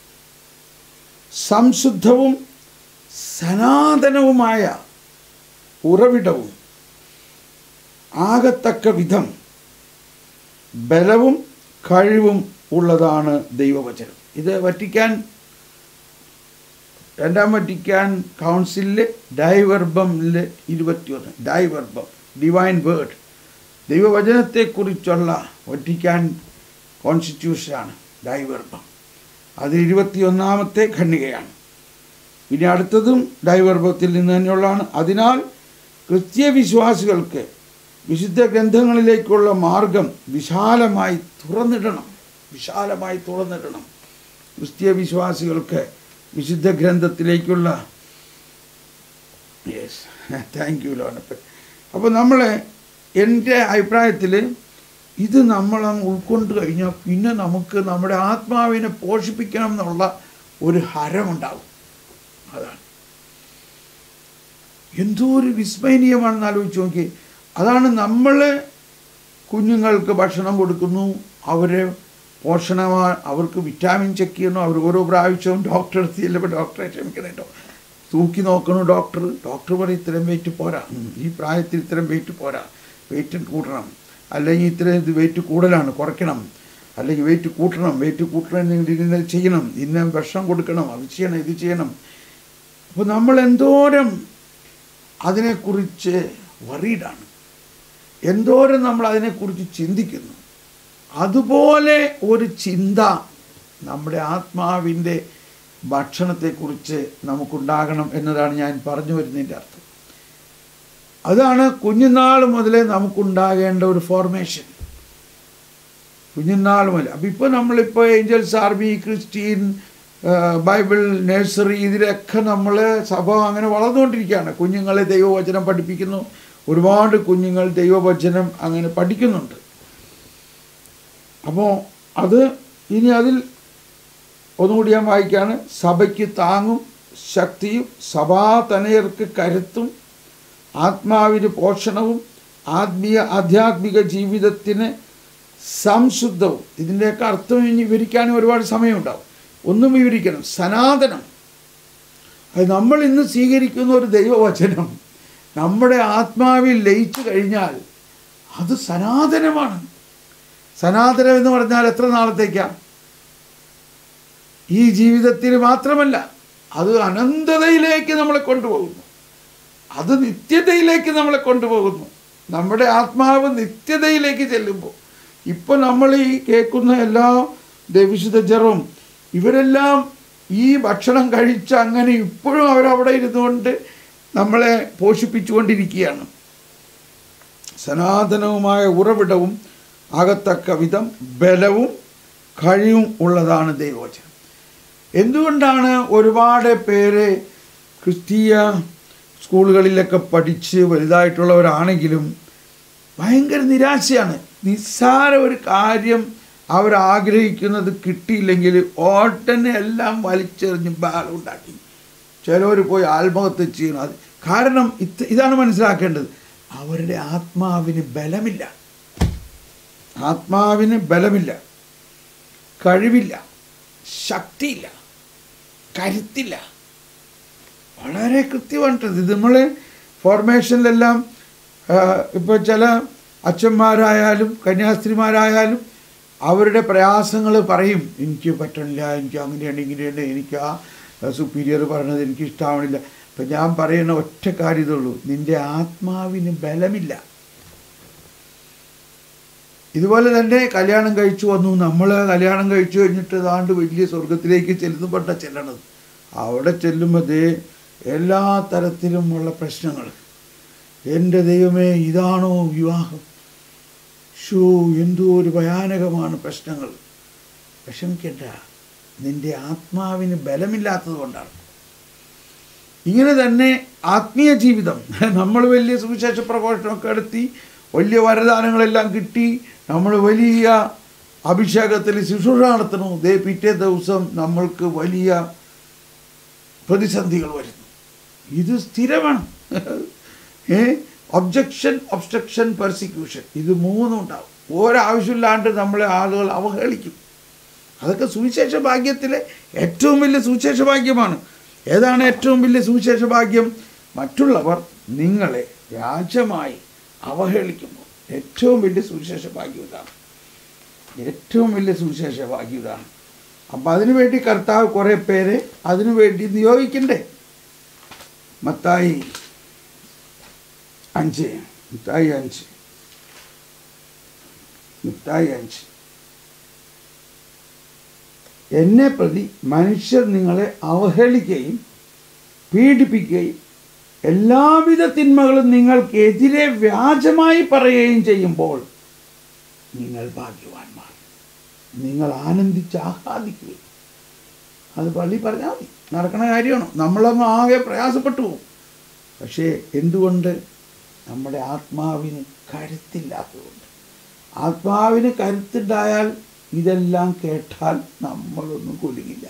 സംശുദ്ധവും സനാതനവുമായ ഉറവിടവും ആകത്തക്ക വിധം ബലവും കഴിവും ഉള്ളതാണ് ദൈവവചനം ഇത് വറ്റിക്കാൻ രണ്ടാം വറ്റിക്കാൻ കൗൺസിലിൽ ഡൈവർബമിൽ ഇരുപത്തിയൊന്ന് ഡൈവർബം ഡിവൈൻ വേർഡ് ദൈവവചനത്തെക്കുറിച്ചുള്ള വറ്റിക്കാൻ കോൺസ്റ്റിറ്റ്യൂഷനാണ് ഡൈവർബം അത് ഇരുപത്തിയൊന്നാമത്തെ ഖണ്ഡികയാണ് ഇനി അടുത്തതും ഡൈവർബത്തിൽ നിന്ന് തന്നെയുള്ളതാണ് അതിനാൽ ക്രിസ്തീയ വിശ്വാസികൾക്ക് വിശുദ്ധ ഗ്രന്ഥങ്ങളിലേക്കുള്ള മാർഗം വിശാലമായി തുറന്നിടണം വിശാലമായി തുറന്നിടണം ക്രിസ്തീയ വിശ്വാസികൾക്ക് വിശുദ്ധ ഗ്രന്ഥത്തിലേക്കുള്ള യെസ് താങ്ക് യു ലോനപ്പൻ അപ്പോൾ നമ്മൾ എൻ്റെ അഭിപ്രായത്തിൽ ഇത് നമ്മൾ ഉൾക്കൊണ്ട് കഴിഞ്ഞാൽ പിന്നെ നമുക്ക് നമ്മുടെ ആത്മാവിനെ പോഷിപ്പിക്കണം എന്നുള്ള ഒരു ഹരമുണ്ടാവും അതാണ് എന്തോ ഒരു വിസ്മയനീയമാണെന്ന് ആലോചിച്ച് നോക്കി അതാണ് നമ്മൾ കുഞ്ഞുങ്ങൾക്ക് ഭക്ഷണം കൊടുക്കുന്നു അവരെ പോഷണമാ അവർക്ക് വിറ്റാമിൻ ചെക്ക് ചെയ്യണം അവർ ഓരോ പ്രാവശ്യവും ഡോക്ടറെ അടുത്ത് ചെല്ലുമ്പോൾ ഡോക്ടറെ ക്ഷമിക്കണം കേട്ടോ തൂക്കി നോക്കണം ഡോക്ടർ ഡോക്ടർ പറയും ഇത്രയും വെയിറ്റ് പോരാ ഉം, ഈ പ്രായത്തിൽ ഇത്രയും വെയിറ്റ് പോരാ വെയിറ്റ് കൂട്ടണം അല്ലെങ്കിൽ ഇത്രയും ഇത് വെയിറ്റ് കൂടുതലാണ് കുറയ്ക്കണം അല്ലെങ്കിൽ വെയിറ്റ് കൂട്ടണം വെയിറ്റ് കൂട്ടണമെങ്കിൽ ഇങ്ങനെ ചെയ്യണം ഇന്ന ഭക്ഷണം കൊടുക്കണം അത് ചെയ്യണം ഇത് ചെയ്യണം അപ്പോൾ നമ്മൾ എന്തോരം അതിനെക്കുറിച്ച് വറീഡാണ് എന്തോരം നമ്മൾ അതിനെക്കുറിച്ച് ചിന്തിക്കുന്നു അതുപോലെ ഒരു ചിന്ത നമ്മുടെ ആത്മാവിൻ്റെ ഭക്ഷണത്തെക്കുറിച്ച് നമുക്കുണ്ടാകണം എന്നതാണ് ഞാൻ പറഞ്ഞു വരുന്നതിൻ്റെ അർത്ഥം അതാണ് കുഞ്ഞുനാൾ മുതലേ നമുക്കുണ്ടാകേണ്ട ഒരു ഫോർമേഷൻ കുഞ്ഞുനാൾ മുതൽ അപ്പം ഇപ്പോൾ നമ്മളിപ്പോൾ ഏഞ്ചൽസ് ആർമി ക്രിസ്ത്യൻ ആ, ബൈബിൾ നഴ്സറി ഇതിലൊക്കെ നമ്മൾ സഭ അങ്ങനെ വളർന്നുകൊണ്ടിരിക്കുകയാണ് കുഞ്ഞുങ്ങളെ ദൈവവചനം പഠിപ്പിക്കുന്നു ഒരുപാട് കുഞ്ഞുങ്ങൾ ദൈവവചനം അങ്ങനെ പഠിക്കുന്നുണ്ട് അപ്പോൾ അത് ഇനി അതിൽ ഒന്നുകൂടി ഞാൻ വായിക്കാണ് സഭയ്ക്ക് താങ്ങും ശക്തിയും സഭാതനയർക്ക് കരുത്തും ആത്മാവിന് പോഷണവും ആത്മീയ ആധ്യാത്മിക ജീവിതത്തിന് സംശുദ്ധവും ഇതിൻ്റെയൊക്കെ അർത്ഥം ഇനി വിവരിക്കാനും ഒരുപാട് സമയമുണ്ടാവും ഒന്നും വിവരിക്കണം സനാതനം അത് നമ്മൾ ഇന്ന് സ്വീകരിക്കുന്ന ഒരു ദൈവവചനം നമ്മുടെ ആത്മാവിൽ ലയിച്ചു കഴിഞ്ഞാൽ അത് സനാതനമാണ് സനാതനം എന്ന് പറഞ്ഞാൽ എത്ര നാളത്തേക്കാണ് ഈ ജീവിതത്തിൽ മാത്രമല്ല അത് അനന്തതയിലേക്ക് നമ്മളെ കൊണ്ടുപോകുന്നു അത് നിത്യതയിലേക്ക് നമ്മളെ കൊണ്ടുപോകുന്നു നമ്മുടെ ആത്മാവ് നിത്യതയിലേക്ക് ചെല്ലുമ്പോൾ ഇപ്പോൾ നമ്മൾ ഈ കേൾക്കുന്ന എല്ലാ ദേവിശുദ്ധ ജറും ഇവരെല്ലാം ഈ ഭക്ഷണം കഴിച്ച് അങ്ങനെ ഇപ്പോഴും അവരവിടെ ഇരുന്നുകൊണ്ട് നമ്മളെ പോഷിപ്പിച്ചുകൊണ്ടിരിക്കുകയാണ് സനാതനവുമായ ഉറവിടവും ആകത്തക്ക വിധം ബലവും കഴിവും ഉള്ളതാണ് ദൈവവചനം എന്തുകൊണ്ടാണ് ഒരുപാട് പേര് ക്രിസ്തീയ സ്കൂളുകളിലൊക്കെ പഠിച്ച് വലുതായിട്ടുള്ളവരാണെങ്കിലും ഭയങ്കര നിരാശയാണ് നിസ്സാര ഒരു കാര്യം അവർ ആഗ്രഹിക്കുന്നത് കിട്ടിയില്ലെങ്കിൽ ഓട്ടനെ എല്ലാം വലിച്ചെറിഞ്ഞ് ബാലം ഉണ്ടാക്കി ചിലവർ പോയി ആത്മഹത്യ ചെയ്യണം അത് കാരണം ഇത് ഇതാണ് മനസ്സിലാക്കേണ്ടത് അവരുടെ ആത്മാവിന് ബലമില്ല ആത്മാവിന് ബലമില്ല കഴിവില്ല ശക്തിയില്ല കരുത്തില്ല വളരെ കൃത്യമായിട്ടത് ഇത് നമ്മൾ ഫോർമേഷനിലെല്ലാം ഇപ്പോൾ ചില അച്ഛന്മാരായാലും കന്യാസ്ത്രീമാരായാലും അവരുടെ പ്രയാസങ്ങൾ പറയും എനിക്ക് പറ്റണില്ല എനിക്ക് അങ്ങനെയാണ് ഇങ്ങനെയാണ് എനിക്ക് ആ സുപ്പീരിയർ പറഞ്ഞത് എനിക്ക് ഇഷ്ടമാവണില്ല അപ്പം ഞാൻ പറയുന്ന ഒറ്റ കാര്യതേ ഉള്ളൂ നിൻ്റെ ആത്മാവിന് ബലമില്ല ഇതുപോലെ തന്നെ കല്യാണം കഴിച്ചു വന്നു നമ്മൾ കല്യാണം കഴിച്ചു കഴിഞ്ഞിട്ട് ഏതാണ്ട് വലിയ സ്വർഗത്തിലേക്ക് ചെല്ലുന്നപ്പെട്ട ചെല്ലണത് അവിടെ ചെല്ലുമ്പോൾ ദേ എല്ലാ തരത്തിലുമുള്ള പ്രശ്നങ്ങൾ എൻ്റെ ദൈവമേ ഇതാണോ വിവാഹം ഷോ എന്തോ ഒരു ഭയാനകമാണ് പ്രശ്നങ്ങൾ വിഷമിക്കണ്ട നിൻ്റെ ആത്മാവിന് ബലമില്ലാത്തത് കൊണ്ടാണ് ഇങ്ങനെ തന്നെ ആത്മീയ ജീവിതം നമ്മൾ വലിയ സുവിശേഷ പ്രഘോഷണമൊക്കെ നടത്തി വലിയ വരദാനങ്ങളെല്ലാം കിട്ടി നമ്മൾ വലിയ അഭിഷേകത്തിൽ ശുശ്രൂഷ നടത്തണു ദേ പിറ്റേ ദിവസം നമ്മൾക്ക് വലിയ പ്രതിസന്ധികൾ വരുന്നു ഇത് സ്ഥിരമാണ് ഏ ഒബ്ജക്ഷൻ ഒബ്സ്ട്രക്ഷൻ പെർസിക്യൂഷൻ ഇത് മൂന്നും ഉണ്ടാവും ഒരാവശ്യമില്ലാണ്ട് നമ്മളെ ആളുകൾ അവഹേളിക്കും അതൊക്കെ സുവിശേഷ ഭാഗ്യത്തിലെ ഏറ്റവും വലിയ സുവിശേഷ ഭാഗ്യമാണ് ഏതാണ് ഏറ്റവും വലിയ സുവിശേഷ ഭാഗ്യം മറ്റുള്ളവർ നിങ്ങളെ വ്യാജമായി അവഹേളിക്കുമ്പോൾ ഏറ്റവും വലിയ സുവിശേഷ ഭാഗ്യം ഇതാണ് ഏറ്റവും വലിയ സുവിശേഷ ഭാഗ്യം ഇതാണ് അപ്പം അതിനുവേണ്ടി കർത്താവ് കുറേ പേരെ അതിനുവേണ്ടി നിയോഗിക്കണ്ടേ മത്തായി അഞ്ച് മിഠായി അഞ്ച് മിഠായി അഞ്ച് എന്നെ പ്രതി മനുഷ്യർ നിങ്ങളെ അവഹേളിക്കുകയും പീഡിപ്പിക്കുകയും എല്ലാവിധ തിന്മകളും നിങ്ങൾക്കെതിരെ വ്യാജമായി പറയുകയും ചെയ്യുമ്പോൾ നിങ്ങൾ ഭാഗ്യവാന്മാർ നിങ്ങൾ ആനന്ദിച്ച് ആഹ്ലാദിക്കുകയും അത് പള്ളി പറഞ്ഞാൽ മതി നടക്കണ കാര്യമാണ് നമ്മളങ്ങ് ആകെ പ്രയാസപ്പെട്ടു പോകും പക്ഷേ എന്തുകൊണ്ട് നമ്മുടെ ആത്മാവിന് കരുത്തില്ലാത്തതുകൊണ്ട് ആത്മാവിന് കരുത്തുണ്ടായാൽ ഇതെല്ലാം കേട്ടാൽ നമ്മളൊന്നും കുലുങ്ങില്ല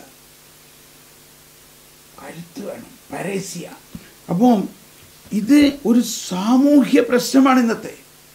കരുത്ത് വേണം പരസ്യ അപ്പം ഇത് ഒരു സാമൂഹ്യ പ്രശ്നമാണ് ഇന്നത്തെ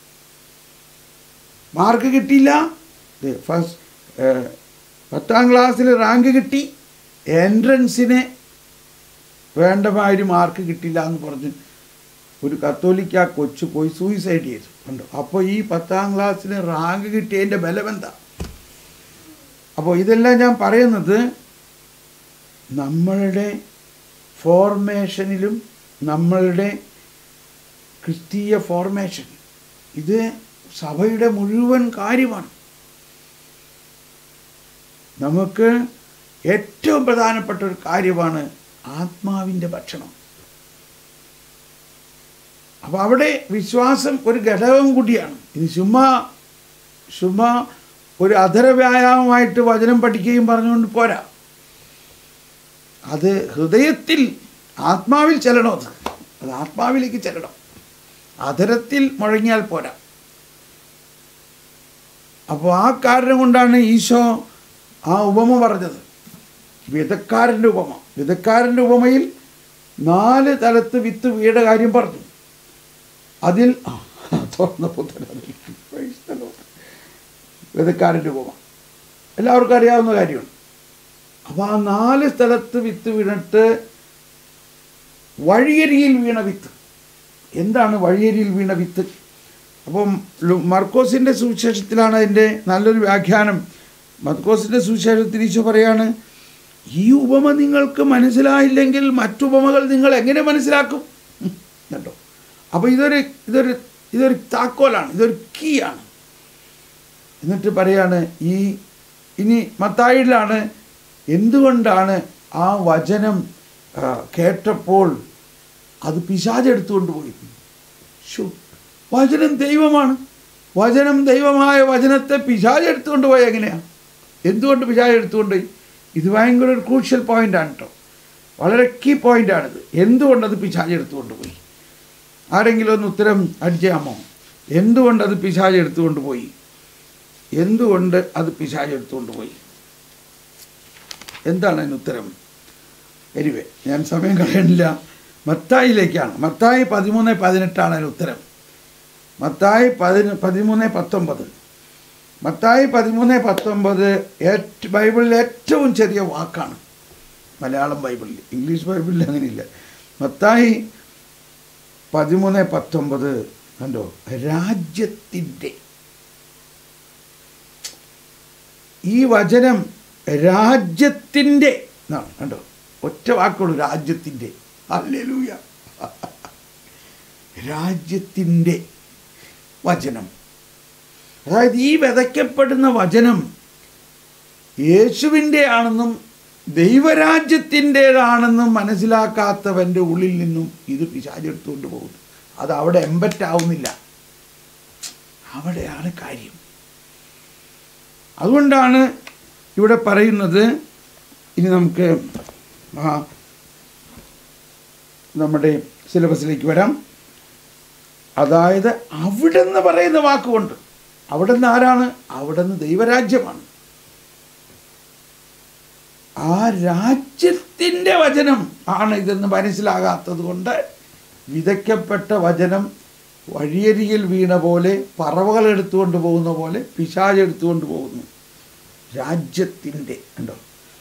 മാർക്ക് കിട്ടിയില്ല ഫസ്റ്റ് പത്താം ക്ലാസ്സിൽ റാങ്ക് കിട്ടി എൻട്രൻസിന് വേണ്ടമാതിരി മാർക്ക് കിട്ടില്ല എന്ന് പറഞ്ഞ് ഒരു കത്തോലിക്ക കൊച്ചു പോയി സൂയിസൈഡ് ചെയ്തു കണ്ടോ അപ്പോൾ ഈ പത്താം ക്ലാസ്സിന് റാങ്ക് കിട്ടിയതിൻ്റെ ബലമെന്താ അപ്പോൾ ഇതെല്ലാം ഞാൻ പറയുന്നത് നമ്മളുടെ ഫോർമേഷനിലും നമ്മളുടെ ക്രിസ്തീയ ഫോർമേഷൻ ഇത് സഭയുടെ മുഴുവൻ കാര്യമാണ് നമുക്ക് ഏറ്റവും പ്രധാനപ്പെട്ട ഒരു കാര്യമാണ് ആത്മാവിൻ്റെ ഭക്ഷണം അപ്പോൾ അവിടെ വിശ്വാസം ഒരു ഘടകം കൂടിയാണ് ഇത് ചുമ്മാ ചുമ്മാ ഒരു അധര വ്യായാമമായിട്ട് വചനം പഠിക്കുകയും പറഞ്ഞുകൊണ്ട് പോരാ അത് ഹൃദയത്തിൽ ആത്മാവിൽ ചെല്ലണം അത് അത് ആത്മാവിലേക്ക് ചെല്ലണം അധരത്തിൽ മുഴങ്ങിയാൽ പോരാ അപ്പോൾ ആ കാരണം കൊണ്ടാണ് ഈശോ ആ ഉപമ പറഞ്ഞത് വിധക്കാരൻ്റെ ഉപമ വിധക്കാരൻ്റെ ഉപമയിൽ നാല് തലത്ത് വിത്ത് വീട കാര്യം പറഞ്ഞു അതിൽ ആ, തുറന്നപ്പോൾ തന്നെ അതിൽ praise the Lord. വിധക്കാരൻ്റെ ഉപമ എല്ലാവർക്കും അറിയാവുന്ന കാര്യമാണ് അപ്പോൾ ആ നാല് സ്ഥലത്ത് വിത്ത് വീണിട്ട് വഴിയരിയിൽ വീണ വിത്ത് എന്താണ് വഴിയരിയിൽ വീണ വിത്ത് അപ്പം ലു- മർക്കോസിൻ്റെ സുവിശേഷത്തിലാണ് അതിൻ്റെ നല്ലൊരു വ്യാഖ്യാനം മർക്കോസിൻ്റെ സുവിശേഷത്തിൽ ഈശോ പറയാണ് ഈ ഉപമ നിങ്ങൾക്ക് മനസ്സിലായില്ലെങ്കിൽ മറ്റുപമകൾ നിങ്ങൾ എങ്ങനെ മനസ്സിലാക്കും ഉം, കേട്ടോ അപ്പോൾ ഇതൊരു ഇതൊരു ഇതൊരു താക്കോലാണ് ഇതൊരു കീ ആണ് എന്നിട്ട് പറയാണ് ഈ ഇനി മത്തായിലാണ് എന്തുകൊണ്ടാണ് ആ വചനം ആ, കേട്ടപ്പോൾ അത് പിശാചെടുത്തുകൊണ്ട് പോയി ശോ, വചനം ദൈവമാണ് വചനം ദൈവമായ വചനത്തെ പിശാച് എടുത്തുകൊണ്ട് പോയി എങ്ങനെയാണ് എന്തുകൊണ്ട് പിശാച് എടുത്തുകൊണ്ട് പോയി ഇത് ഭയങ്കര ഒരു ക്രൂഷ്യൽ പോയിൻ്റാണ് കേട്ടോ വളരെ കീ പോയിൻ്റാണിത് എന്തുകൊണ്ടത് പിശാച് എടുത്തുകൊണ്ട് പോയി ആരെങ്കിലും ഒന്ന് ഉത്തരം അടിച്ചാമോ എന്തുകൊണ്ട് അത് പിശാച് എടുത്തുകൊണ്ട് പോയി എന്തുകൊണ്ട് അത് പിശാച് എടുത്തുകൊണ്ട് പോയി എന്താണ് അതിന് ഉത്തരം എനിവേ ഞാൻ സമയം കളയണില്ല മത്തായിലേക്കാണ് മത്തായി പതിമൂന്ന് പതിനെട്ടാണ് അതിന് ഉത്തരം മത്തായി പതിന് പതിമൂന്ന് പത്തൊമ്പത് മത്തായി പതിമൂന്ന് പത്തൊമ്പത് ഏറ്റ ബൈബിളിലെ ഏറ്റവും ചെറിയ വാക്കാണ് മലയാളം ബൈബിളിൽ ഇംഗ്ലീഷ് ബൈബിളിൽ അങ്ങനെയില്ല മത്തായി പതിമൂന്ന് പത്തൊമ്പത് കണ്ടോ രാജ്യത്തിൻ്റെ ഈ വചനം രാജ്യത്തിൻ്റെ എന്നാണ് കണ്ടോ ഒറ്റ വാക്കുള്ളൂ രാജ്യത്തിൻ്റെ അല്ലേലൂയ രാജ്യത്തിൻ്റെ വചനം അതായത് ഈ വിതയ്ക്കപ്പെടുന്ന വചനം യേശുവിൻ്റെ ആണെന്നും ദൈവരാജ്യത്തിൻ്റേതാണെന്നും മനസ്സിലാക്കാത്തവൻ്റെ ഉള്ളിൽ നിന്നും ഇത് പിശാചെടുത്തുകൊണ്ട് പോകുന്നു അത് അവിടെ എമ്പറ്റാവുന്നില്ല അവിടെയാണ് കാര്യം അതുകൊണ്ടാണ് ഇവിടെ പറയുന്നത് ഇനി നമുക്ക് ആ നമ്മുടെ സിലബസിലേക്ക് വരാം അതായത് അവിടുന്ന് പറയുന്ന വാക്കുകൊണ്ട് അവിടുന്ന് ആരാണ് അവിടുന്ന് ദൈവരാജ്യമാണ് ആ രാജ്യത്തിൻ്റെ വചനം ആണ് ഇതെന്ന് മനസ്സിലാകാത്തത് കൊണ്ട് വിതയ്ക്കപ്പെട്ട വചനം വഴിയരികിൽ വീണ പോലെ പറവകൾ എടുത്തുകൊണ്ട് പോകുന്ന പോലെ പിശാച് എടുത്തുകൊണ്ട് പോകുന്നു രാജ്യത്തിൻ്റെ ഉണ്ടോ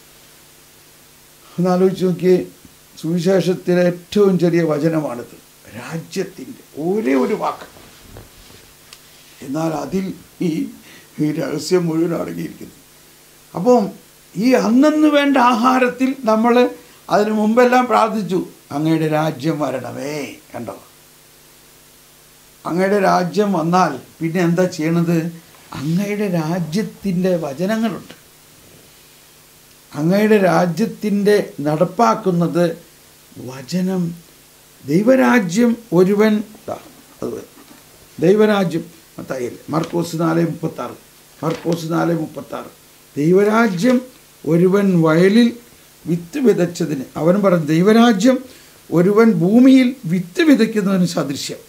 ഒന്ന് ആലോചിച്ച് നോക്കിയേ സുവിശേഷത്തിലെ ഏറ്റവും ചെറിയ വചനമാണിത് രാജ്യത്തിൻ്റെ ഒരേ ഒരു വാക്ക് എന്നാൽ അതിൽ ഈ ഈ രഹസ്യം മുഴുവൻ അടങ്ങിയിരിക്കുന്നു അപ്പം ഈ അന്നന്ന് വേണ്ട ആഹാരത്തിൽ നമ്മൾ അതിനു മുമ്പെല്ലാം പ്രാർത്ഥിച്ചു അങ്ങയുടെ രാജ്യം വരണമേ കണ്ടോ അങ്ങയുടെ രാജ്യം വന്നാൽ പിന്നെ എന്താ ചെയ്യണത് അങ്ങയുടെ രാജ്യത്തിൻ്റെ വചനങ്ങളുണ്ട് അങ്ങയുടെ രാജ്യത്തിൻ്റെ നടപ്പാക്കുന്നത് വചനം ദൈവരാജ്യം ഒരുവൻ ദാ, അത് വരും. ദൈവരാജ്യം മത്തായില്ല മർക്കോസ് നാല് മുപ്പത്താറ് മർക്കോസ് നാല് മുപ്പത്താറ് ദൈവരാജ്യം ഒരുവൻ വയലിൽ വിത്ത് വിതച്ചതിന് അവൻ പറഞ്ഞു ദൈവരാജ്യം ഒരുവൻ ഭൂമിയിൽ വിത്ത് വിതയ്ക്കുന്നതിന് സദൃശ്യം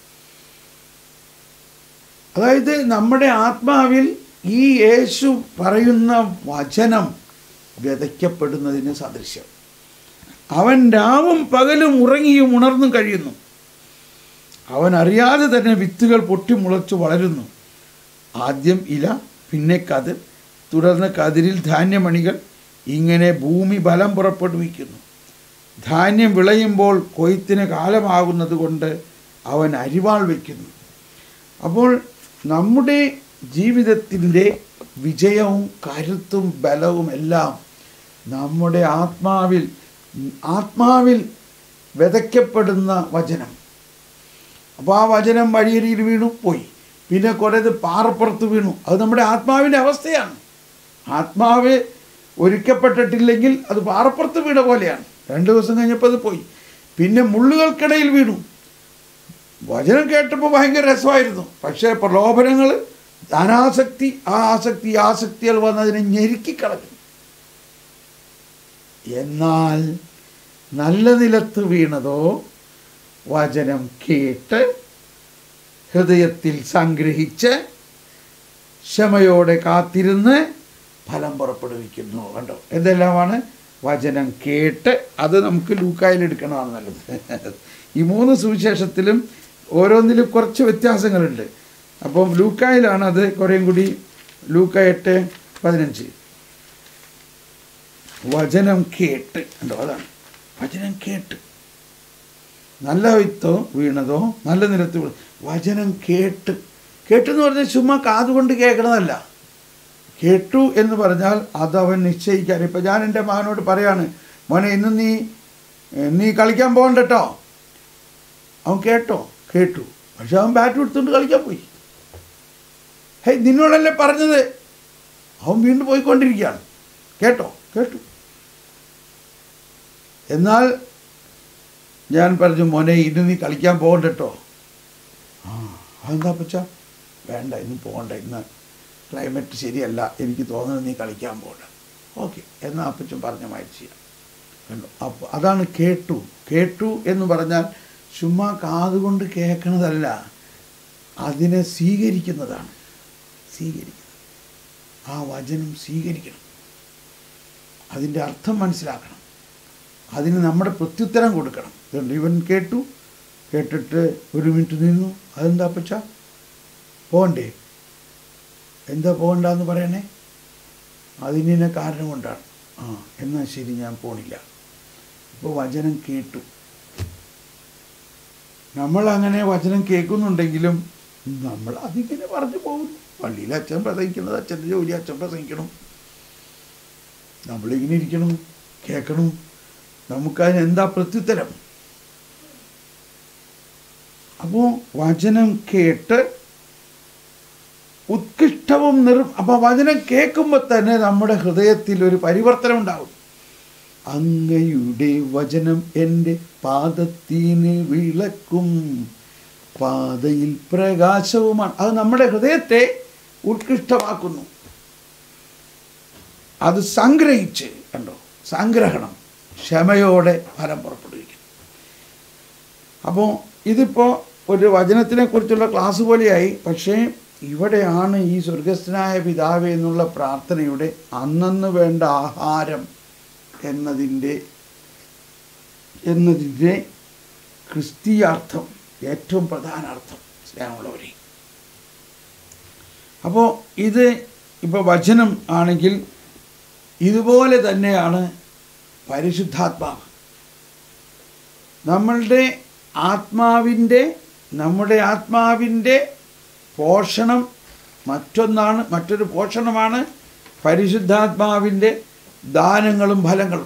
അതായത് നമ്മുടെ ആത്മാവിൽ ഈ യേശു പറയുന്ന വചനം വിതയ്ക്കപ്പെടുന്നതിന് സദൃശ്യം അവൻ രാവും പകലും ഉറങ്ങിയും ഉണർന്നും കഴിയുന്നു അവൻ അറിയാതെ തന്നെ വിത്തുകൾ പൊട്ടിമുളച്ചു വളരുന്നു ആദ്യം ഇല പിന്നെ കതിർ തുടർന്ന് കതിരിൽ ധാന്യമണികൾ ഇങ്ങനെ ഭൂമി ബലം പുറപ്പെടുവിക്കുന്നു ധാന്യം വിളയുമ്പോൾ കൊയ്ത്തിന് കാലമാകുന്നത് കൊണ്ട് അവൻ അരിവാൾ വയ്ക്കുന്നു അപ്പോൾ നമ്മുടെ ജീവിതത്തിൻ്റെ വിജയവും കരുത്തും ബലവും എല്ലാം നമ്മുടെ ആത്മാവിൽ ആത്മാവിൽ വിതയ്ക്കപ്പെടുന്ന വചനം അപ്പോൾ ആ വചനം വഴിയരിയിൽ വീണു പോയി പിന്നെ കുറേത് പാറപ്പുറത്ത് വീണു അത് നമ്മുടെ ആത്മാവിൻ്റെ അവസ്ഥയാണ് ആത്മാവ് ഒരുക്കപ്പെട്ടിട്ടില്ലെങ്കിൽ അത് പാറപ്പുറത്ത് വീണ പോലെയാണ് രണ്ട് ദിവസം കഴിഞ്ഞപ്പോൾ അത് പോയി പിന്നെ മുള്ളുകൾക്കിടയിൽ വീണു വചനം കേട്ടപ്പോൾ ഭയങ്കര രസമായിരുന്നു പക്ഷേ പ്രലോഭനങ്ങൾ ധനാസക്തി ആ ആസക്തി ആസക്തികൾ വന്നതിനെ ഞെരുക്കിക്കളഞ്ഞു എന്നാൽ നല്ല നിലത്ത് വീണതോ വചനം കേട്ട് ഹൃദയത്തിൽ സംഗ്രഹിച്ച് ക്ഷമയോടെ കാത്തിരുന്ന് ഫലം പുറപ്പെടുവിക്കുന്നു കണ്ടോ എന്തെല്ലാമാണ് വചനം കേട്ട് അത് നമുക്ക് ലൂക്കായിൽ എടുക്കണമാണ് നല്ലത് ഈ മൂന്ന് സുവിശേഷത്തിലും ഓരോന്നിലും കുറച്ച് വ്യത്യാസങ്ങളുണ്ട് അപ്പം ലൂക്കായിലാണ് അത് കുറേയും കൂടി ലൂക്ക എട്ട് പതിനഞ്ച് വചനം കേട്ട് ഉണ്ടോ അതാണ് വചനം കേട്ട് നല്ല വിത്തോ വീണതോ നല്ല നിലത്ത് വീണ വചനം കേട്ട് കേട്ടെന്ന് പറഞ്ഞാൽ ചുമ്മാ കാതുകൊണ്ട് കേൾക്കണതല്ല കേട്ടു എന്ന് പറഞ്ഞാൽ അതവൻ നിശ്ചയിക്കാൻ ഇപ്പം ഞാൻ എൻ്റെ മകനോട് പറയാണ് മോനെ ഇന്ന് നീ ഏ, നീ കളിക്കാൻ പോകണ്ട കേട്ടോ അവൻ കേട്ടോ കേട്ടു പക്ഷെ അവൻ ബാറ്റ് എടുത്തുകൊണ്ട് കളിക്കാൻ പോയി ഹേ നിന്നോടല്ലേ പറഞ്ഞത് അവൻ വീണ്ടും പോയിക്കൊണ്ടിരിക്കുകയാണ് കേട്ടോ കേട്ടു എന്നാൽ ഞാൻ പറഞ്ഞു മോനെ ഇന്ന് നീ കളിക്കാൻ പോകണ്ട കേട്ടോ ആ അതെന്താ പച്ച വേണ്ട ഇന്ന് പോകണ്ട ഇന്ന് ക്ലൈമറ്റ് ശരിയല്ല എനിക്ക് തോന്നുന്നത് നീ കളിക്കാൻ പോകണ്ട ഓക്കെ എന്നാൽ അപ്പച്ചൻ പറഞ്ഞ മാതിരി ചെയ്യാം കണ്ടോ അപ്പോൾ അതാണ് കേട്ടു കേട്ടു എന്ന് പറഞ്ഞാൽ ചുമ്മാ കാതുകൊണ്ട് കേൾക്കണതല്ല അതിനെ സ്വീകരിക്കുന്നതാണ് സ്വീകരിക്കുന്നത് ആ വചനം സ്വീകരിക്കണം അതിൻ്റെ അർത്ഥം മനസ്സിലാക്കണം അതിന് നമ്മുടെ പ്രത്യുത്തരം കൊടുക്കണം ഇതുണ്ട് ഇവൻ കേട്ടു കേട്ടിട്ട് ഒരു മിനിറ്റ് നിന്നു അതെന്താ പച്ച പോകണ്ടേ എന്താ പോകണ്ടെന്ന് പറയണേ അതിനെ കാരണം കൊണ്ടാണ് ആ എന്നാൽ ശരി ഞാൻ പോണില്ല ഇപ്പോൾ വചനം കേട്ടു നമ്മൾ അങ്ങനെ വചനം കേൾക്കുന്നുണ്ടെങ്കിലും നമ്മൾ അതിങ്ങനെ പറഞ്ഞു പോകുന്നു പള്ളിയിൽ അച്ഛൻ പ്രസംഗിക്കുന്നത് അച്ഛൻ്റെ ജോലി അച്ഛൻ പ്രസംഗിക്കണം നമ്മളിങ്ങനെ ഇരിക്കണം കേൾക്കണം നമുക്കതിന് എന്താ പ്രത്യുത്തരം അപ്പോൾ വചനം കേട്ട് ഉത്കൃഷ്ടവും നിർ അപ്പോൾ വചനം കേൾക്കുമ്പോൾ തന്നെ നമ്മുടെ ഹൃദയത്തിൽ ഒരു പരിവർത്തനം ഉണ്ടാവും അങ്ങയുടെ വചനം എൻ്റെ പാദത്തിന് വിളക്കും പാതയിൽ പ്രകാശവുമാണ് അത് നമ്മുടെ ഹൃദയത്തെ ഉത്കൃഷ്ടമാക്കുന്നു അത് സംഗ്രഹിച്ച് കണ്ടോ സംഗ്രഹണം ക്ഷമയോടെ ഫലം പുറപ്പെടുവിക്കുന്നു അപ്പോൾ ഇതിപ്പോൾ ഒരു വചനത്തിനെ കുറിച്ചുള്ള ക്ലാസ് പോലെയായി പക്ഷേ ഇവിടെയാണ് ഈ സ്വർഗസ്ഥനായ പിതാവ് എന്നുള്ള പ്രാർത്ഥനയുടെ അന്നന്ന് വേണ്ട ആഹാരം എന്നതിൻ്റെ എന്നതിൻ്റെ ക്രിസ്തീയാർത്ഥം ഏറ്റവും പ്രധാന അർത്ഥം സ്നേഹമുള്ളവരെ അപ്പോൾ ഇത് ഇപ്പോൾ വചനം ആണെങ്കിൽ ഇതുപോലെ തന്നെയാണ് പരിശുദ്ധാത്മാവ് നമ്മളുടെ ആത്മാവിൻ്റെ നമ്മുടെ ആത്മാവിൻ്റെ പോഷണം മറ്റൊന്നാണ് മറ്റൊരു പോഷണമാണ് പരിശുദ്ധാത്മാവിൻ്റെ ദാനങ്ങളും ഫലങ്ങളും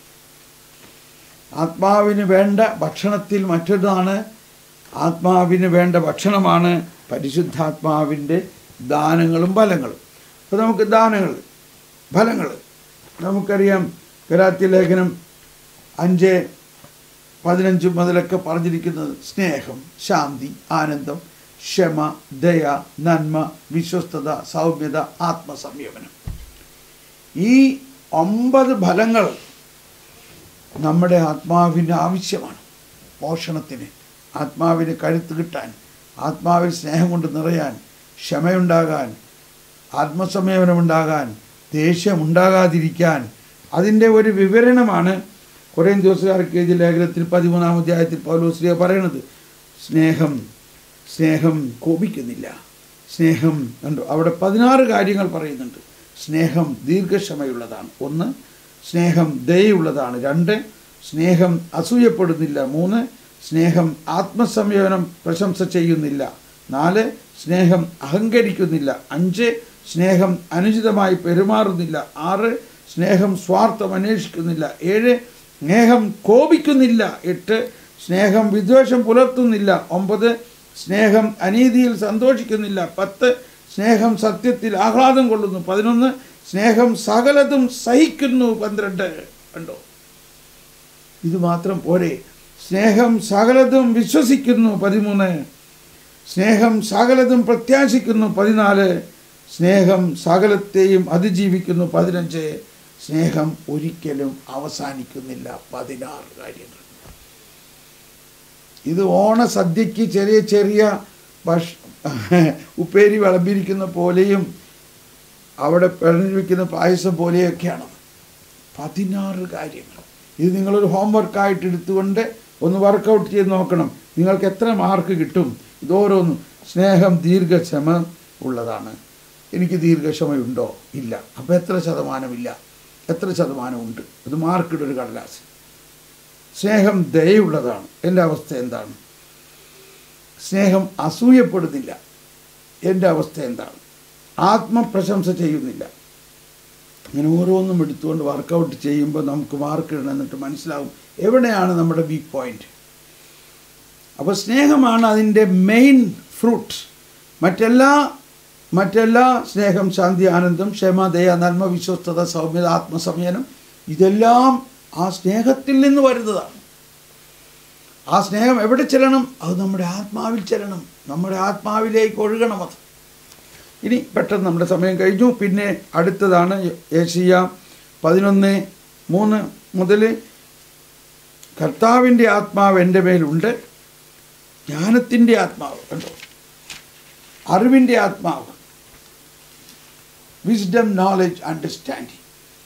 ആത്മാവിന് വേണ്ട ഭക്ഷണത്തിൽ മറ്റൊന്നാണ് ആത്മാവിന് വേണ്ട ഭക്ഷണമാണ് പരിശുദ്ധാത്മാവിൻ്റെ ദാനങ്ങളും ഫലങ്ങളും അപ്പോൾ നമുക്ക് ദാനങ്ങൾ ഫലങ്ങൾ നമുക്കറിയാം ഗലാത്തി ലേഖനം അഞ്ച് പതിനഞ്ച് മുതലൊക്കെ പറഞ്ഞിരിക്കുന്നത് സ്നേഹം ശാന്തി ആനന്ദം ക്ഷമ ദയ നന്മ വിശ്വസ്തത സൗമ്യത ആത്മസംയമനം ഈ ഒമ്പത് ഫലങ്ങൾ നമ്മുടെ ആത്മാവിന് ആവശ്യമാണ് പോഷണത്തിന് ആത്മാവിന് കരുത്ത് കിട്ടാൻ ആത്മാവിൽ സ്നേഹം കൊണ്ട് നിറയാൻ ക്ഷമയുണ്ടാകാൻ ആത്മസംയമനമുണ്ടാകാൻ ദേഷ്യം ഉണ്ടാകാതിരിക്കാൻ അതിൻ്റെ ഒരു വിവരണമാണ് കുറേ ദിവസക്കാർക്ക് എഴുതിയ ലേഖനത്തിൽ പതിമൂന്നാം അധ്യായത്തിൽ പൗലോസ്ലിയ പറയണത് സ്നേഹം സ്നേഹം കോപിക്കുന്നില്ല സ്നേഹം കണ്ടു അവിടെ പതിനാറ് കാര്യങ്ങൾ പറയുന്നുണ്ട് സ്നേഹം ദീർഘക്ഷമയുള്ളതാണ് ഒന്ന് സ്നേഹം ദയുള്ളതാണ് രണ്ട് സ്നേഹം അസൂയപ്പെടുന്നില്ല മൂന്ന് സ്നേഹം ആത്മസംയമനം പ്രശംസ ചെയ്യുന്നില്ല നാല് സ്നേഹം അഹങ്കരിക്കുന്നില്ല അഞ്ച് സ്നേഹം അനുചിതമായി പെരുമാറുന്നില്ല ആറ് സ്നേഹം സ്വാർത്ഥം അന്വേഷിക്കുന്നില്ല ഏഴ് സ്നേഹം കോപിക്കുന്നില്ല എട്ട് സ്നേഹം വിദ്വേഷം പുലർത്തുന്നില്ല ഒമ്പത് സ്നേഹം അനീതിയിൽ സന്തോഷിക്കുന്നില്ല പത്ത് സ്നേഹം സത്യത്തിൽ ആഹ്ലാദം കൊള്ളുന്നു പതിനൊന്ന് സ്നേഹം സകലതും സഹിക്കുന്നു പന്ത്രണ്ട് കണ്ടോ ഇത് മാത്രം പോരെ സ്നേഹം സകലതും വിശ്വസിക്കുന്നു പതിമൂന്ന് സ്നേഹം സകലതും പ്രത്യാശിക്കുന്നു പതിനാല് സ്നേഹം സകലത്തെയും അതിജീവിക്കുന്നു പതിനഞ്ച് സ്നേഹം ഒരിക്കലും അവസാനിക്കുന്നില്ല പതിനാറ് കാര്യങ്ങൾ ഇത് ഓണസദ്യക്ക് ചെറിയ ചെറിയ ഭക്ഷ ഉപ്പേരി വിളമ്പിരിക്കുന്ന പോലെയും അവിടെ പിഴഞ്ഞിരിക്കുന്ന പായസം പോലെയൊക്കെയാണ് പതിനാറ് കാര്യങ്ങൾ ഇത് നിങ്ങളൊരു ഹോംവർക്കായിട്ട് എടുത്തുകൊണ്ട് ഒന്ന് വർക്കൗട്ട് ചെയ്ത് നോക്കണം നിങ്ങൾക്ക് എത്ര മാർക്ക് കിട്ടും ഇതോരോന്നും സ്നേഹം ദീർഘക്ഷമ ഉള്ളതാണ് എനിക്ക് ദീർഘക്ഷമയുണ്ടോ ഇല്ല അപ്പോൾ എത്ര ശതമാനമില്ല എത്ര ശതമാനമുണ്ട് അത് മാർക്കിയുടെ ഒരു കടലാസ് സ്നേഹം ദയുള്ളതാണ് എൻ്റെ അവസ്ഥ എന്താണ് സ്നേഹം അസൂയപ്പെടുന്നില്ല എൻ്റെ അവസ്ഥ എന്താണ് ആത്മപ്രശംസ ചെയ്യുന്നില്ല അങ്ങനെ ഓരോന്നും എടുത്തുകൊണ്ട് വർക്കൗട്ട് ചെയ്യുമ്പോൾ നമുക്ക് മാർക്ക് ഇടണം എന്നിട്ട് മനസ്സിലാവും എവിടെയാണ് നമ്മുടെ വീക്ക് പോയിന്റ് അപ്പോൾ സ്നേഹമാണ് അതിൻ്റെ മെയിൻ ഫ്രൂട്ട് മറ്റെല്ലാ മറ്റെല്ലാ സ്നേഹം ശാന്തി ആനന്ദം ക്ഷമ ദയ നന്മ വിശ്വസ്തത സൗമ്യത ആത്മസംയനം ഇതെല്ലാം ആ സ്നേഹത്തിൽ നിന്ന് വരുന്നതാണ് ആ സ്നേഹം എവിടെ ചെല്ലണം അത് നമ്മുടെ ആത്മാവിൽ ചെല്ലണം നമ്മുടെ ആത്മാവിലേക്ക് ഒഴുകണം അത് ഇനി പെട്ടെന്ന് നമ്മുടെ സമയം കഴിഞ്ഞു പിന്നെ അടുത്തതാണ് ഏഷ്യ പതിനൊന്ന് മൂന്ന് മുതൽ കർത്താവിൻ്റെ ആത്മാവ് എൻ്റെ മേലുണ്ട് ജ്ഞാനത്തിൻ്റെ ആത്മാവ് കണ്ടോ അറിവിൻ്റെ ആത്മാവ് വിസ്ഡം നോളജ് അണ്ടർസ്റ്റാൻഡിങ്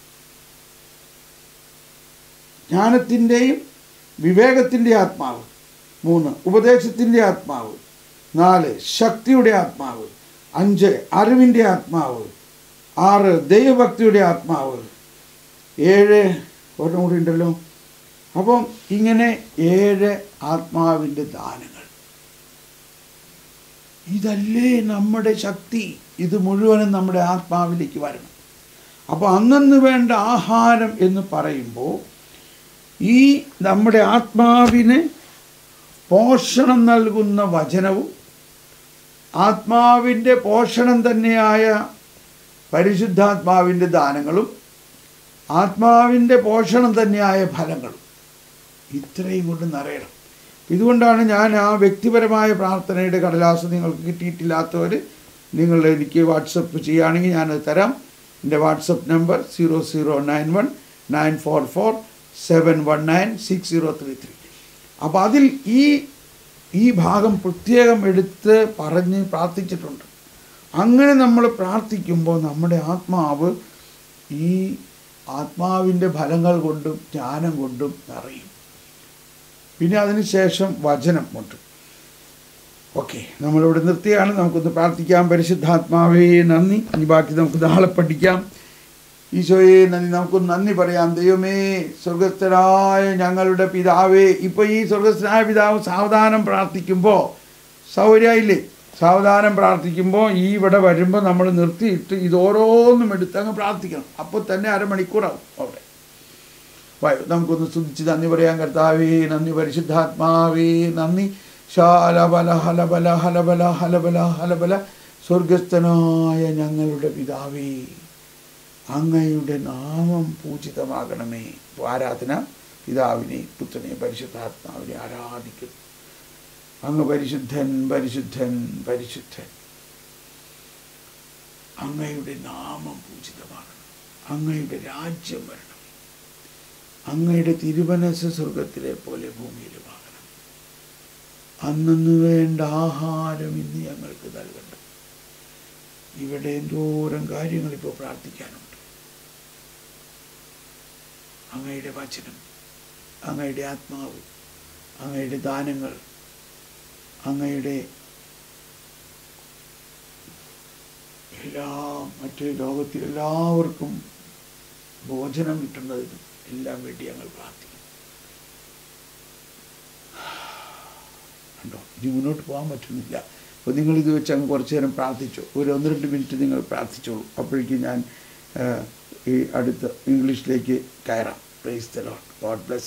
ജ്ഞാനത്തിൻ്റെയും വിവേകത്തിൻ്റെ ആത്മാവ് മൂന്ന് ഉപദേശത്തിൻ്റെ ആത്മാവ് നാല് ശക്തിയുടെ ആത്മാവ് അഞ്ച് അറിവിൻ്റെ ആത്മാവ് ആറ് ദൈവഭക്തിയുടെ ആത്മാവ് ഏഴ് ഒരെണ്ണം കൂടി ഉണ്ടല്ലോ അപ്പം ഇങ്ങനെ ഏഴ് ആത്മാവിൻ്റെ ദാനങ്ങൾ ഇതല്ലേ നമ്മുടെ ശക്തി ഇത് മുഴുവനും നമ്മുടെ ആത്മാവിലേക്ക് വരണം അപ്പോൾ അന്നന്ന് വേണ്ട ആഹാരം എന്ന് പറയുമ്പോൾ ഈ നമ്മുടെ ആത്മാവിന് പോഷണം നൽകുന്ന വചനവും ആത്മാവിൻ്റെ പോഷണം തന്നെയായ പരിശുദ്ധാത്മാവിൻ്റെ ദാനങ്ങളും ആത്മാവിൻ്റെ പോഷണം തന്നെയായ ഫലങ്ങളും ഇത്രയും കൊണ്ട് നിറയണം ഇതുകൊണ്ടാണ് ഞാൻ ആ വ്യക്തിപരമായ പ്രാർത്ഥനയുടെ കടലാസ് നിങ്ങൾക്ക് കിട്ടിയിട്ടില്ലാത്തവർ നിങ്ങൾ എനിക്ക് വാട്സപ്പ് ചെയ്യുകയാണെങ്കിൽ ഞാനത് തരാം എൻ്റെ WhatsApp number zero zero nine one nine four four seven one nine six zero three three അപ്പോൾ അതിൽ ഈ ഈ ഭാഗം പ്രത്യേകം എടുത്ത് പറഞ്ഞ് പ്രാർത്ഥിച്ചിട്ടുണ്ട് അങ്ങനെ നമ്മൾ പ്രാർത്ഥിക്കുമ്പോൾ നമ്മുടെ ആത്മാവ് ഈ ആത്മാവിൻ്റെ ഫലങ്ങൾ കൊണ്ടും ജ്ഞാനം കൊണ്ടും നിറയും പിന്നെ അതിനുശേഷം വചനം കൊണ്ട് ഓക്കെ നമ്മളിവിടെ നിർത്തിയാണ് നമുക്കൊന്ന് പ്രാർത്ഥിക്കാം പരിശുദ്ധാത്മാവേ നന്ദി ഇനി ബാക്കി നമുക്ക് നാളെ പഠിക്കാം ഈശോയെ നന്ദി നമുക്ക് നന്ദി പറയാം ദൈവമേ സ്വർഗസ്ഥനായ ഞങ്ങളുടെ പിതാവേ ഇപ്പോൾ ഈ സ്വർഗസ്ഥനായ പിതാവ് സാവധാനം പ്രാർത്ഥിക്കുമ്പോൾ സൗകര്യമായില്ലേ സാവധാനം പ്രാർത്ഥിക്കുമ്പോൾ ഈ ഇവിടെ വരുമ്പോൾ നമ്മൾ നിർത്തിയിട്ട് ഇത് ഓരോന്നും എടുത്ത് അങ്ങ് പ്രാർത്ഥിക്കണം അപ്പോൾ തന്നെ അരമണിക്കൂറാവും അവിടെ വായു നമുക്കൊന്ന് സ്തുതിച്ച് നന്ദി പറയാം കർത്താവേ നന്ദി പരിശുദ്ധാത്മാവേ നന്ദി ശാലബല ഹലബല ഹലബല ഹലബല ഹലബല സ്വർഗസ്ഥനായ ഞങ്ങളുടെ പിതാവേ അങ്ങയുടെ നാമം പൂജിതമാകണമേ ഇപ്പോൾ ആരാധന പിതാവിനെ പുത്രനെ പരിശുദ്ധാത്മാവിനെ ആരാധിക്കുന്നു അങ്ങ് പരിശുദ്ധൻ പരിശുദ്ധൻ പരിശുദ്ധൻ അങ്ങയുടെ നാമം പൂജിതമാകണം അങ്ങയുടെ രാജ്യം വരണം അങ്ങയുടെ തിരുമനസ് സ്വർഗത്തിലെ പോലെ ഭൂമിയിലുമാകണം അന്നു വേണ്ട ആഹാരം ഇന്ന് ഞങ്ങൾക്ക് നൽകണം ഇവിടെ എന്തോരം കാര്യങ്ങൾ ഇപ്പോൾ പ്രാർത്ഥിക്കാനുണ്ട് അങ്ങയുടെ വചനം അങ്ങയുടെ ആത്മാവ് അങ്ങയുടെ ദാനങ്ങൾ അങ്ങയുടെ എല്ലാ മറ്റു ലോകത്തിൽ എല്ലാവർക്കും ഭോജനം കിട്ടുന്നതിനും എല്ലാം വേണ്ടി ഞങ്ങൾ പ്രാർത്ഥിക്കും കണ്ടോ ഇനി മുന്നോട്ട് പോകാൻ പറ്റുന്നില്ല അപ്പോൾ നിങ്ങൾ ഇത് വെച്ച് അങ്ങ് കുറച്ച് നേരം പ്രാർത്ഥിച്ചു ഒരു ഒന്ന് രണ്ട് മിനിറ്റ് നിങ്ങൾ പ്രാർത്ഥിച്ചോളൂ അപ്പോഴേക്കും ഞാൻ ആ, ഈ അടുത്ത ഇംഗ്ലീഷിലേക്ക് കയറാം praise the lord God bless